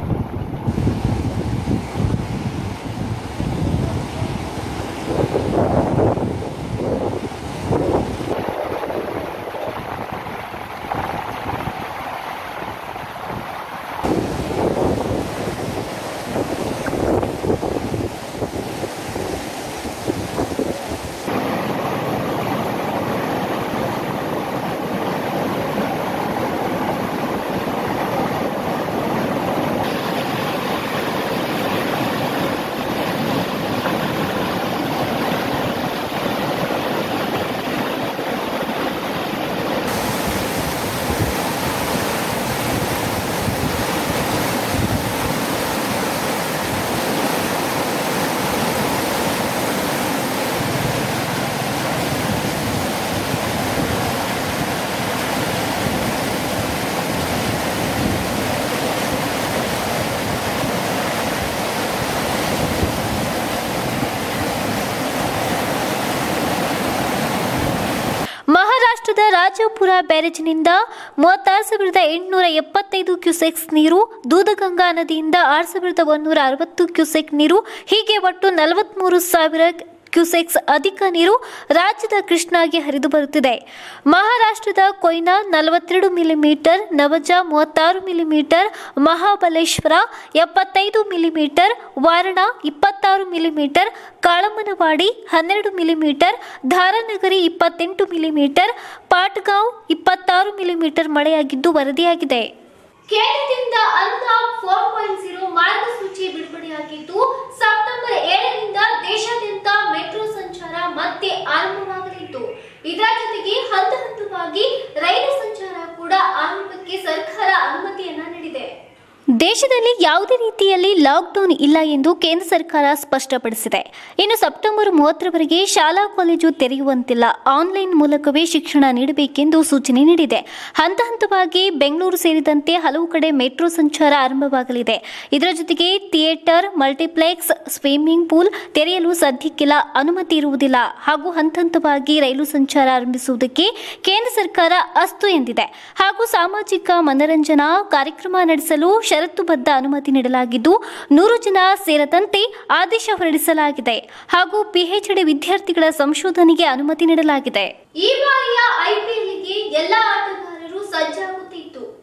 ಮಹಾರಾಷ್ಟ್ರದ ರಾಜಪುರ ಬ್ಯಾರೇಜ್ನಿಂದ ಮೂವತ್ತಾರು ಸಾವಿರದ ಎಂಟುನೂರ ಎಪ್ಪತ್ತೈದು ಕ್ಯೂಸೆಕ್ಸ್ ನೀರು ದೂದಗಂಗಾ ನದಿಯಿಂದ ಆರು ಸಾವಿರದ ಒಂದೂರ ಅರವತ್ತು ಕ್ಯೂಸೆಕ್ ನೀರು ಹೀಗೆ ಒಟ್ಟು ನಲವತ್ತ್ಮೂರು ಸಾವಿರ ಕ್ಯೂಸೆಕ್ಸ್ ಅಧಿಕ ನೀರು ರಾಜ್ಯದ ಕೃಷ್ಣಾಗೆ ಹರಿದು ಬರುತ್ತಿದೆ ಮಹಾರಾಷ್ಟ್ರದ ಕೊಯ್ನಾ ನಲವತ್ತೆರಡು ಮಿಲಿಮೀಟರ್ ನವಜಾ ಮೂವತ್ತಾರು ಮಿಲಿಮೀಟರ್ ಮಹಾಬಲೇಶ್ವರ ಎಪ್ಪತ್ತೈದು ಮಿಲಿಮೀಟರ್ ವಾರಣಾ ಇಪ್ಪತ್ತಾರು ಮಿಲಿಮೀಟರ್ ಕಾಳಮ್ಮನವಾಡಿ ಹನ್ನೆರಡು ಮಿಲಿಮೀಟರ್ ಧಾರಾನಗರಿ ಇಪ್ಪತ್ತೆಂಟು ಮಿಲಿಮೀಟರ್ ಪಾಟ್ಗಾಂವ್ ಇಪ್ಪತ್ತಾರು ಮಿಲಿಮೀಟರ್ ಮಳೆಯಾಗಿದ್ದು ವರದಿಯಾಗಿದೆ ಕೇಂದ್ರದಿಂದ ಅನ್ಲಾಕ್ ಫೋರ್ ಪಾಯಿಂಟ್ ಜೀರೋ ಮಾರ್ಗಸೂಚಿ ಬಿಡುಗಡೆಯಾಗಿದ್ದು ಸೆಪ್ಟೆಂಬರ್ ಏಳರಿಂದ ದೇಶಾದ್ಯಂತ ಮೆಟ್ರೋ ಸಂಚಾರ ಮತ್ತೆ ಆರಂಭವಾಗಲಿದ್ದು ಇದರ ಜೊತೆಗೆ ಹಂತ ಹಂತವಾಗಿ ರೈಲು ಸಂಚಾರ ಕೂಡ ಆರಂಭಕ್ಕೆ ಸರ್ಕಾರ ಅನುಮತಿಯನ್ನ ನೀಡಿದೆ ದೇಶದಲ್ಲಿ ಯಾವುದೇ ರೀತಿಯಲ್ಲಿ ಲಾಕ್ಡೌನ್ ಇಲ್ಲ ಎಂದು ಕೇಂದ್ರ ಸರ್ಕಾರ ಸ್ಪಷ್ಟಪಡಿಸಿದೆ ಇನ್ನು ಸೆಪ್ಟೆಂಬರ್ ಮೂವತ್ತರವರೆಗೆ ಶಾಲಾ ಕಾಲೇಜು ತೆರೆಯುವಂತಿಲ್ಲ ಆನ್ಲೈನ್ ಮೂಲಕವೇ ಶಿಕ್ಷಣ ನೀಡಬೇಕೆಂದು ಸೂಚನೆ ನೀಡಿದೆ ಹಂತ ಹಂತವಾಗಿ ಬೆಂಗಳೂರು ಸೇರಿದಂತೆ ಹಲವು ಕಡೆ ಮೆಟ್ರೋ ಸಂಚಾರ ಆರಂಭವಾಗಲಿದೆ ಇದರ ಜೊತೆಗೆ ಥಿಯೇಟರ್ ಮಲ್ಟಿಪ್ಲೆಕ್ಸ್ ಸ್ವಿಮ್ಮಿಂಗ್ ಪೂಲ್ ತೆರೆಯಲು ಸದ್ಯಕ್ಕಿಲ್ಲ ಅನುಮತಿ ಇರುವುದಿಲ್ಲ ಹಾಗೂ ಹಂತ ಹಂತವಾಗಿ ರೈಲು ಸಂಚಾರ ಆರಂಭಿಸುವುದಕ್ಕೆ ಕೇಂದ್ರ ಸರ್ಕಾರ ಅಸ್ತು ಎಂದಿದೆ ಹಾಗೂ ಸಾಮಾಜಿಕ ಮನರಂಜನಾ ಕಾರ್ಯಕ್ರಮ ನಡೆಸಲು ಷರತ್ತುಬದ್ಧ ಅನುಮತಿ ನೀಡಲಾಗಿದ್ದು ನೂರು ಜನ ಸೇರದಂತೆ ಆದೇಶ ಹೊರಡಿಸಲಾಗಿದೆ ಹಾಗೂ ಪಿಎಚ್ಡಿ ವಿದ್ಯಾರ್ಥಿಗಳ ಸಂಶೋಧನೆಗೆ ಅನುಮತಿ ನೀಡಲಾಗಿದೆ ಈ ಬಾರಿಯ ಐಪಿಎಲ್ಗೆ ಎಲ್ಲಾ ಆಟಗಾರರು ಸಜ್ಜಾಗುತ್ತಿತ್ತು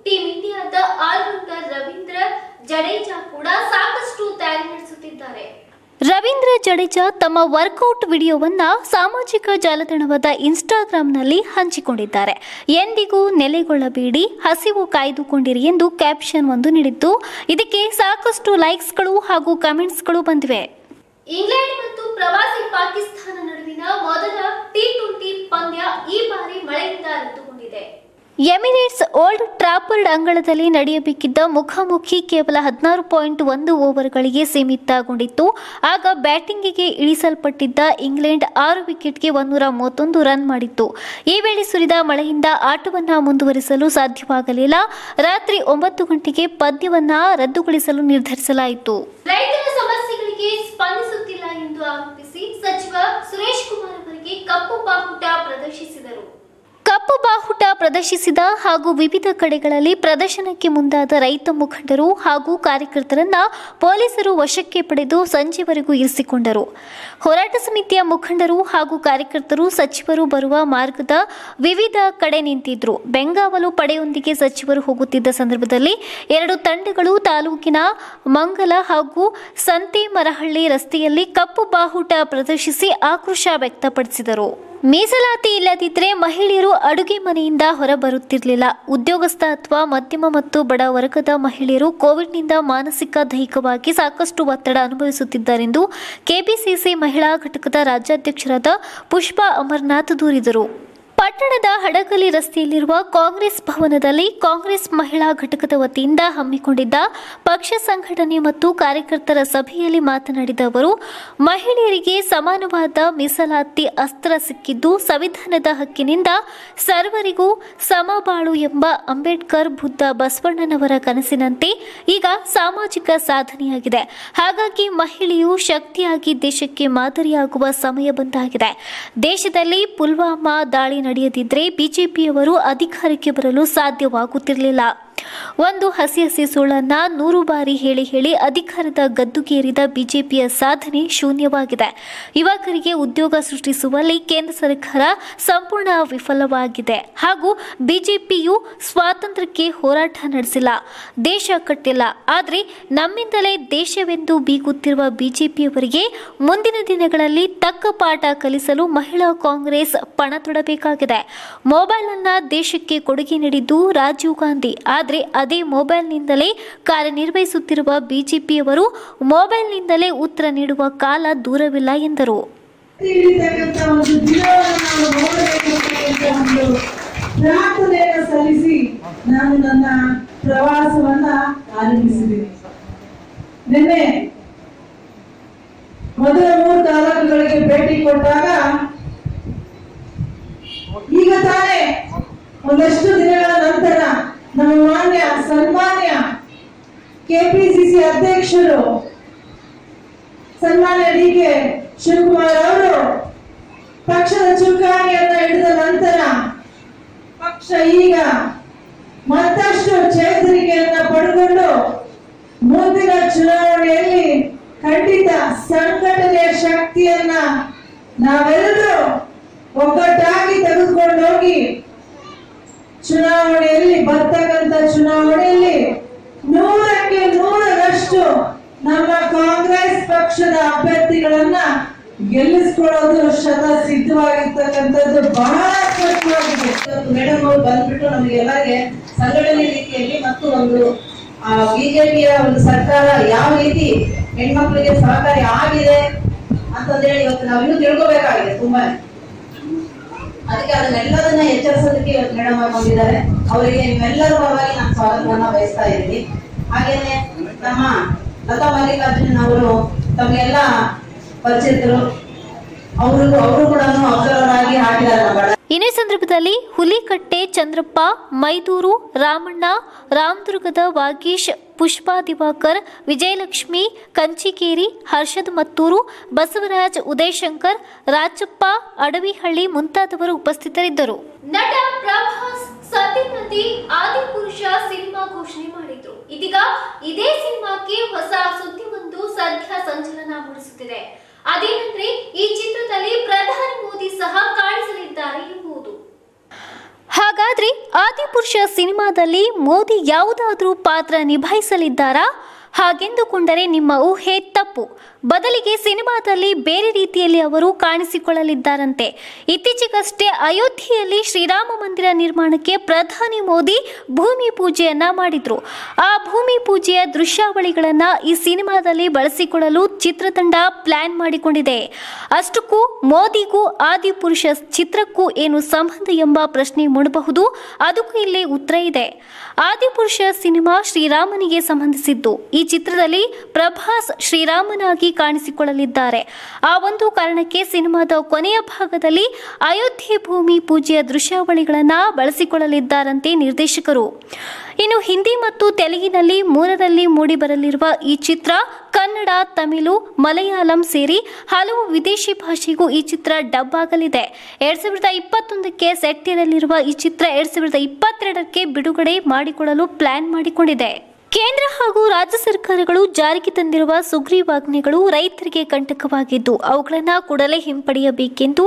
ಟೀಂ ಇಂಡಿಯಾದ ಆಲ್ರೌಂಡರ್ ರವೀಂದ್ರ ಜಡೇಜಾ ಕೂಡ ಸಾಕಷ್ಟು ತಯಾರಿ ನಡೆಸುತ್ತಿದ್ದಾರೆ ರವೀಂದ್ರ ಜಡೇಜಾ ತಮ್ಮ ವರ್ಕೌಟ್ ವಿಡಿಯೋವನ್ನ ಸಾಮಾಜಿಕ ಜಾಲತಾಣವಾದ ಇನ್ಸ್ಟಾಗ್ರಾಂನಲ್ಲಿ ಹಂಚಿಕೊಂಡಿದ್ದಾರೆ ಎಂದಿಗೂ ನೆಲೆಗೊಳ್ಳಬೇಡಿ ಹಸಿವು ಕಾಯ್ದುಕೊಂಡಿರಿ ಎಂದು ಕ್ಯಾಪ್ಷನ್ ಒಂದು ನೀಡಿದ್ದು ಇದಕ್ಕೆ ಸಾಕಷ್ಟು ಲೈಕ್ಸ್ಗಳು ಹಾಗೂ ಕಮೆಂಟ್ಸ್ಗಳು ಬಂದಿವೆ ಇಂಗ್ಲೆಂಡ್ ಮತ್ತು ಪ್ರವಾಸಿ ಪಾಕಿಸ್ತಾನ ನಡುವಿನ ಮೊದಲ ಟಿ ಟ್ವೆಂಟಿ ಪಂದ್ಯ ಈ ಬಾರಿ ಮಳೆಯಿಂದ ರದ್ದುಗೊಂಡಿದೆ ಎಮಿರೇಟ್ಸ್ ಓಲ್ಡ್ ಟ್ರಾಫರ್ಡ್ ಅಂಗಳದಲ್ಲಿ ನಡೆಯಬೇಕಿದ್ದ ಮುಖಾಮುಖಿ ಕೇವಲ ಹದಿನಾರು ಪಾಯಿಂಟ್ ಒಂದು ಓವರ್ಗಳಿಗೆ ಸೀಮಿತಗೊಂಡಿತ್ತು ಆಗ ಬ್ಯಾಟಿಂಗಿಗೆ ಇಳಿಸಲ್ಪಟ್ಟಿದ್ದ ಇಂಗ್ಲೆಂಡ್ ಆರು ವಿಕೆಟ್ಗೆ ಒಂದೂರ ಮೂವತ್ತೊಂದು ರನ್ ಮಾಡಿತ್ತು ಈ ವೇಳೆ ಸುರಿದ ಮಳೆಯಿಂದ ಆಟವನ್ನ ಮುಂದುವರಿಸಲು ಸಾಧ್ಯವಾಗಲಿಲ್ಲ ರಾತ್ರಿ ಒಂಬತ್ತು ಗಂಟೆಗೆ ಪಂದ್ಯವನ್ನ ರದ್ದುಗೊಳಿಸಲು ನಿರ್ಧರಿಸಲಾಯಿತು ರೈತರ ಸಮಸ್ಯೆಗಳಿಗೆ ಸ್ಪಂದಿಸುತ್ತಿಲ್ಲ ಎಂದು ಆರೋಪಿಸಿ ಸಚಿವ ಸುರೇಶ್ ಕುಮಾರ್ ಅವರಿಗೆ ಕಪ್ಪು ಬಾವುಟ ಪ್ರದರ್ಶಿಸಿದರು ಕಪ್ಪು ಬಾಹುಟ ಪ್ರದರ್ಶಿಸಿದ ಹಾಗೂ ವಿವಿಧ ಕಡೆಗಳಲ್ಲಿ ಪ್ರದರ್ಶನಕ್ಕೆ ಮುಂದಾದ ರೈತ ಮುಖಂಡರು ಹಾಗೂ ಕಾರ್ಯಕರ್ತರನ್ನ ಪೊಲೀಸರು ವಶಕ್ಕೆ ಪಡೆದು ಸಂಜೆವರೆಗೂ ಇರಿಸಿಕೊಂಡರು ಹೋರಾಟ ಸಮಿತಿಯ ಮುಖಂಡರು ಹಾಗೂ ಕಾರ್ಯಕರ್ತರು ಸಚಿವರು ಬರುವ ಮಾರ್ಗದ ವಿವಿಧ ಕಡೆ ನಿಂತಿದ್ರು ಬೆಂಗಾವಲು ಪಡೆಯೊಂದಿಗೆ ಸಚಿವರು ಹೋಗುತ್ತಿದ್ದ ಸಂದರ್ಭದಲ್ಲಿ ಎರಡು ತಂಡಗಳು ತಾಲೂಕಿನ ಮಂಗಲ ಹಾಗೂ ಸಂತೇಮರಹಳ್ಳಿ ರಸ್ತೆಯಲ್ಲಿ ಕಪ್ಪು ಬಾಹುಟ ಪ್ರದರ್ಶಿಸಿ ಆಕ್ರೋಶ ವ್ಯಕ್ತಪಡಿಸಿದರು ಮೀಸಲಾತಿ ಇಲ್ಲದಿದ್ದರೆ ಮಹಿಳೆಯರು ಅಡುಗೆ ಮನೆಯಿಂದ ಹೊರಬರುತ್ತಿರಲಿಲ್ಲ ಉದ್ಯೋಗಸ್ಥ ಅಥವಾ ಮಧ್ಯಮ ಮತ್ತು ಬಡ ವರ್ಗದ ಮಹಿಳೆಯರು ಕೋವಿಡ್ನಿಂದ ಮಾನಸಿಕ ದೈಹಿಕವಾಗಿ ಸಾಕಷ್ಟು ಒತ್ತಡ ಅನುಭವಿಸುತ್ತಿದ್ದಾರೆಂದು ಕೆಪಿಸಿಸಿ ಮಹಿಳಾ ಘಟಕದ ರಾಜ್ಯಾಧ್ಯಕ್ಷರಾದ ಪುಷ್ಪಾ ಅಮರ್ನಾಥ್ ದೂರಿದರು ಪಟ್ಟಣದ ಹಡಗಲಿ ರಸ್ತೆಯಲ್ಲಿರುವ ಕಾಂಗ್ರೆಸ್ ಭವನದಲ್ಲಿ ಕಾಂಗ್ರೆಸ್ ಮಹಿಳಾ ಘಟಕದ ವತಿಯಿಂದ ಹಮ್ಮಿಕೊಂಡಿದ್ದ ಪಕ್ಷ ಸಂಘಟನೆ ಮತ್ತು ಕಾರ್ಯಕರ್ತರ ಸಭೆಯಲ್ಲಿ ಮಾತನಾಡಿದ ಅವರು ಮಹಿಳೆಯರಿಗೆ ಸಮಾನವಾದ ಮೀಸಲಾತಿ ಅಸ್ತ್ರ ಸಿಕ್ಕಿದ್ದು ಸಂವಿಧಾನದ ಹಕ್ಕಿನಿಂದ ಸರ್ವರಿಗೂ ಸಮಬಾಳು ಎಂಬ ಅಂಬೇಡ್ಕರ್ ಬುದ್ಧ ಬಸವಣ್ಣನವರ ಕನಸಿನಂತೆ ಈಗ ಸಾಮಾಜಿಕ ಸಾಧನೆಯಾಗಿದೆ ಹಾಗಾಗಿ ಮಹಿಳೆಯು ಶಕ್ತಿಯಾಗಿ ದೇಶಕ್ಕೆ ಮಾದರಿಯಾಗುವ ಸಮಯ ಬಂದಾಗಿದೆ ದೇಶದಲ್ಲಿ ಪುಲ್ವಾಮಾ ದಾಳಿ ನಡೆಯದಿದ್ರೆ ಬಿಜೆಪಿಯವರು ಅಧಿಕಾರಕ್ಕೆ ಬರಲು ಸಾಧ್ಯವಾಗುತ್ತಿರಲಿಲ್ಲ ಒಂದು ಹಸಿ ಹಸಿ ಸುಳ್ಳನ್ನ ನೂರು ಬಾರಿ ಹೇಳಿ ಹೇಳಿ ಅಧಿಕಾರದ ಗದ್ದುಗೇರಿದ ಬಿಜೆಪಿಯ ಸಾಧನೆ ಶೂನ್ಯವಾಗಿದೆ ಯುವಕರಿಗೆ ಉದ್ಯೋಗ ಸೃಷ್ಟಿಸುವಲ್ಲಿ ಕೇಂದ್ರ ಸರ್ಕಾರ ಸಂಪೂರ್ಣ ವಿಫಲವಾಗಿದೆ ಹಾಗೂ ಬಿಜೆಪಿಯು ಸ್ವಾತಂತ್ರ್ಯಕ್ಕೆ ಹೋರಾಟ ನಡೆಸಿಲ್ಲ ದೇಶ ಕಟ್ಟಿಲ್ಲ ಆದರೆ ನಮ್ಮಿಂದಲೇ ದೇಶವೆಂದು ಬೀಗುತ್ತಿರುವ ಬಿಜೆಪಿಯವರಿಗೆ ಮುಂದಿನ ದಿನಗಳಲ್ಲಿ ತಕ್ಕ ಪಾಠ ಕಲಿಸಲು ಮಹಿಳಾ ಕಾಂಗ್ರೆಸ್ ಪಣ ತೊಡಬೇಕಾಗಿದೆ ಮೊಬೈಲ್ ಅನ್ನ ದೇಶಕ್ಕೆ ಕೊಡುಗೆ ನೀಡಿದ್ದು ರಾಜೀವ್ ಗಾಂಧಿ ಆದರೆ ಅದೇ ಮೊಬೈಲ್ನಿಂದಲೇ ಕಾರ್ಯನಿರ್ವಹಿಸುತ್ತಿರುವ ಬಿಜೆಪಿಯವರು ಮೊಬೈಲ್ನಿಂದಲೇ ಉತ್ತರ ನೀಡುವ ಕಾಲ ದೂರವಿಲ್ಲ ಎಂದರು ತಿಳಿತಕ್ಕಂಥ ಒಂದು ದಿನವನ್ನು ನಾವು ನೋಡಬೇಕಂತ ಒಂದು ಪ್ರಾರ್ಥನೆಯನ್ನು ಸಲ್ಲಿಸಿ ನಾನು ನನ್ನ ಪ್ರವಾಸವನ್ನ ಆರಂಭಿಸಿದ್ದೀನಿ ನಿನ್ನೆ ಮೊದಲ ಮೂರು ತಾಲೂಕುಗಳಿಗೆ ಭೇಟಿ ಕೊಟ್ಟಾಗ ಈಗ ತಾನೇ ಒಂದಷ್ಟು ದಿನಗಳ ನಂತರ ನಮ್ಮ ಮಾನ್ಯ ಸನ್ಮಾನ್ಯ ಕೆಪಿಸಿಸಿ ಅಧ್ಯಕ್ಷರು ಸನ್ಮಾನ್ಯ ಡಿ ಕೆ ಶಿವಕುಮಾರ್ ಅವರು ಪಕ್ಷದ ಚುಕ್ಕಾಣಿಯನ್ನ ಹಿಡಿದ ನಂತರ ಪಕ್ಷ ಈಗ ಮತ್ತಷ್ಟು ಚೇತರಿಕೆಯನ್ನ ಪಡೆದುಕೊಂಡು ಮುಂದಿನ ಚುನಾವಣೆಯಲ್ಲಿ ಖಂಡಿತ ಸಂಘಟನೆಯ ಶಕ್ತಿಯನ್ನ ನಾವೆಲ್ಲರೂ ಒಗ್ಗಟ್ಟಾಗಿ ತೆಗೆದುಕೊಂಡು ಹೋಗಿ ಚುನಾವಣೆಯಲ್ಲಿ ಬರ್ತಕ್ಕಂಥ ಚುನಾವಣೆಯಲ್ಲಿ ನೂರಕ್ಕೆ ನೂರರಷ್ಟು ನಮ್ಮ ಕಾಂಗ್ರೆಸ್ ಪಕ್ಷದ ಅಭ್ಯರ್ಥಿಗಳನ್ನ ಗೆಲ್ಲಿಸ್ಕೊಳ್ಳೋದು ಶತ ಸಿದ್ಧವಾಗಿರ್ತಕ್ಕಂಥದ್ದು ಬಹಳ ಸ್ಪಷ್ಟವಾಗಿದೆ ಮೇಡಮ್ ಅವರು ಬಂದ್ಬಿಟ್ಟು ನಮಗೆಲ್ಲರಿಗೆ ಸಂಘಟನೆ ರೀತಿಯಲ್ಲಿ ಮತ್ತು ಒಂದು ಬಿಜೆಪಿಯ ಒಂದು ಸರ್ಕಾರ ಯಾವ ರೀತಿ ಹೆಣ್ಮಕ್ಳಿಗೆ ಸಹಕಾರಿ ಆಗಿದೆ ಅಂತಂದೇಳಿ ಇವತ್ತು ನಾವಿನ್ನೂ ತಿಳ್ಕೊಬೇಕಾಗಿದೆ ತುಂಬಾ ಅದಕ್ಕೆ ಅದನ್ನೆಲ್ಲದನ್ನ ಎಚ್ಚರಿಸೋದಕ್ಕೆ ಇವತ್ತು ಮೇಡಮ್ ಅವರು ಬಂದಿದ್ದಾರೆ ಅವರಿಗೆ ನಿಮ್ಮೆಲ್ಲರ ಪರವಾಗಿ ನಾನು ಸ್ವಾಗತವನ್ನ ಬಯಸ್ತಾ ಇದ್ದೀನಿ ಹಾಗೇನೆ ನಮ್ಮ ಲತಾ ಮಲ್ಲಿಕಾರ್ಜುನ್ ಅವರು ತಮಗೆಲ್ಲ ಪರಿಚಿತರು ಅವರು ಅವರು ಕೂಡ ಅಬ್ಸರ್ವರ್ ಆಗಿ ಹಾಕಿದ್ದಾರೆ ನಮ್ಮ ಬಳ್ಳಾರಿ ಇದೇ ಸಂದರ್ಭದಲ್ಲಿ ಹುಲಿಕಟ್ಟೆ ಚಂದ್ರಪ್ಪ ಮೈದೂರು ರಾಮಣ್ಣ ರಾಮದುರ್ಗದ ವಾಗೀಶ್ ಪುಷ್ಪಾ ದಿವಾಕರ್ ವಿಜಯಲಕ್ಷ್ಮಿ ಕಂಚಿಕೇರಿ ಹರ್ಷದ್ ಮತ್ತೂರು ಬಸವರಾಜ್ ಉದಯಶಂಕರ್ ರಾಜಪ್ಪ ಅಡವಿಹಳ್ಳಿ ಮುಂತಾದವರು ಉಪಸ್ಥಿತರಿದ್ದರು ನಟ ಪ್ರಭಾಸ್ ಸದ್ಯದಲ್ಲಿ ಆದಿಪುರುಷ ಸಿನಿಮಾ ಘೋಷಣೆ ಮಾಡಿದ್ರು ಇದೀಗ ಇದೇ ಸಿನಿಮಾಕ್ಕೆ ಹೊಸ ಸುದ್ದಿಯೊಂದು ಸದ್ಯ ಸಂಚಲನ ಮೂಡಿಸುತ್ತಿದೆ ಅದೇನೆಂದ್ರೆ ಈ ಚಿತ್ರದಲ್ಲಿ ಪ್ರಧಾನಿ ಮೋದಿ ಸಹ ಕಾಣಿಸಲಿದ್ದಾರೆ ಎಂಬುದು ಹಾಗಾದ್ರೆ ಹಾಗಾದ್ರೆ ಆದಿಪುರುಷ ಸಿನಿಮಾದಲ್ಲಿ ಮೋದಿ ಯಾವುದಾದ್ರೂ ಪಾತ್ರ ನಿಭಾಯಿಸಲಿದ್ದಾರಾ ಹಾಗೆಂದುಕೊಂಡರೆ ನಿಮ್ಮ ಊಹೆ ತಪ್ಪು ಬದಲಿಗೆ ಸಿನಿಮಾದಲ್ಲಿ ಬೇರೆ ರೀತಿಯಲ್ಲಿ ಅವರು ಕಾಣಿಸಿಕೊಳ್ಳಲಿದ್ದಾರಂತೆ ಇತ್ತೀಚೆಗಷ್ಟೇ ಅಯೋಧ್ಯೆಯಲ್ಲಿ ಶ್ರೀರಾಮ ಮಂದಿರ ನಿರ್ಮಾಣಕ್ಕೆ ಪ್ರಧಾನಿ ಮೋದಿ ಭೂಮಿ ಪೂಜೆಯನ್ನ ಮಾಡಿದ್ರು ಆ ಭೂಮಿ ಪೂಜೆಯ ದೃಶ್ಯಾವಳಿಗಳನ್ನ ಈ ಸಿನಿಮಾದಲ್ಲಿ ಬಳಸಿಕೊಳ್ಳಲು ಚಿತ್ರತಂಡ ಪ್ಲಾನ್ ಮಾಡಿಕೊಂಡಿದೆ ಅಷ್ಟಕ್ಕೂ ಮೋದಿಗೂ ಆದಿಪುರುಷ ಚಿತ್ರಕ್ಕೂ ಏನು ಸಂಬಂಧ ಎಂಬ ಪ್ರಶ್ನೆ ಮೂಡಬಹುದು ಅದಕ್ಕೂ ಇಲ್ಲಿ ಉತ್ತರ ಇದೆ ಆದಿಪುರುಷ ಸಿನಿಮಾ ಶ್ರೀರಾಮನಿಗೆ ಸಂಬಂಧಿಸಿದ್ದು ಈ ಚಿತ್ರದಲ್ಲಿ ಪ್ರಭಾಸ್ ಶ್ರೀರಾಮನಾಗಿ ಕಾಣಿಸಿಕೊಳ್ಳಲಿದ್ದಾರೆ ಆ ಒಂದು ಕಾರಣಕ್ಕೆ ಸಿನಿಮಾದ ಕೊನೆಯ ಭಾಗದಲ್ಲಿ ಅಯೋಧ್ಯೆ ಭೂಮಿ ಪೂಜೆಯ ದೃಶ್ಯಾವಳಿಗಳನ್ನು ಬಳಸಿಕೊಳ್ಳಲಿದ್ದಾರಂತೆ ನಿರ್ದೇಶಕರು ಇನ್ನು ಹಿಂದಿ ಮತ್ತು ತೆಲುಗಿನಲ್ಲಿ ಮೂರರಲ್ಲಿ ಮೂಡಿಬರಲಿರುವ ಈ ಚಿತ್ರ ಕನ್ನಡ ತಮಿಳು ಮಲಯಾಳಂ ಸೇರಿ ಹಲವು ವಿದೇಶಿ ಭಾಷೆಗೂ ಈ ಚಿತ್ರ ಡಬ್ ಆಗಲಿದೆ ಎರಡ್ ಸಾವಿರದ ಇಪ್ಪತ್ತೊಂದಕ್ಕೆ ಸೆಟ್ ಇರಲಿರುವ ಈ ಚಿತ್ರ ಎರಡ್ ಸಾವಿರದ ಇಪ್ಪತ್ತೆರಡಕ್ಕೆ ಬಿಡುಗಡೆ ಮಾಡಿಕೊಳ್ಳಲು ಪ್ಲಾನ್ ಮಾಡಿಕೊಂಡಿದೆ ಕೇಂದ್ರ ಹಾಗೂ ರಾಜ್ಯ ಸರ್ಕಾರಗಳು ಜಾರಿಗೆ ತಂದಿರುವ ಸುಗ್ರೀವಾಜ್ಞೆಗಳು ರೈತರಿಗೆ ಕಂಟಕವಾಗಿದ್ದು ಅವುಗಳನ್ನು ಕೂಡಲೇ ಹಿಂಪಡೆಯಬೇಕೆಂದು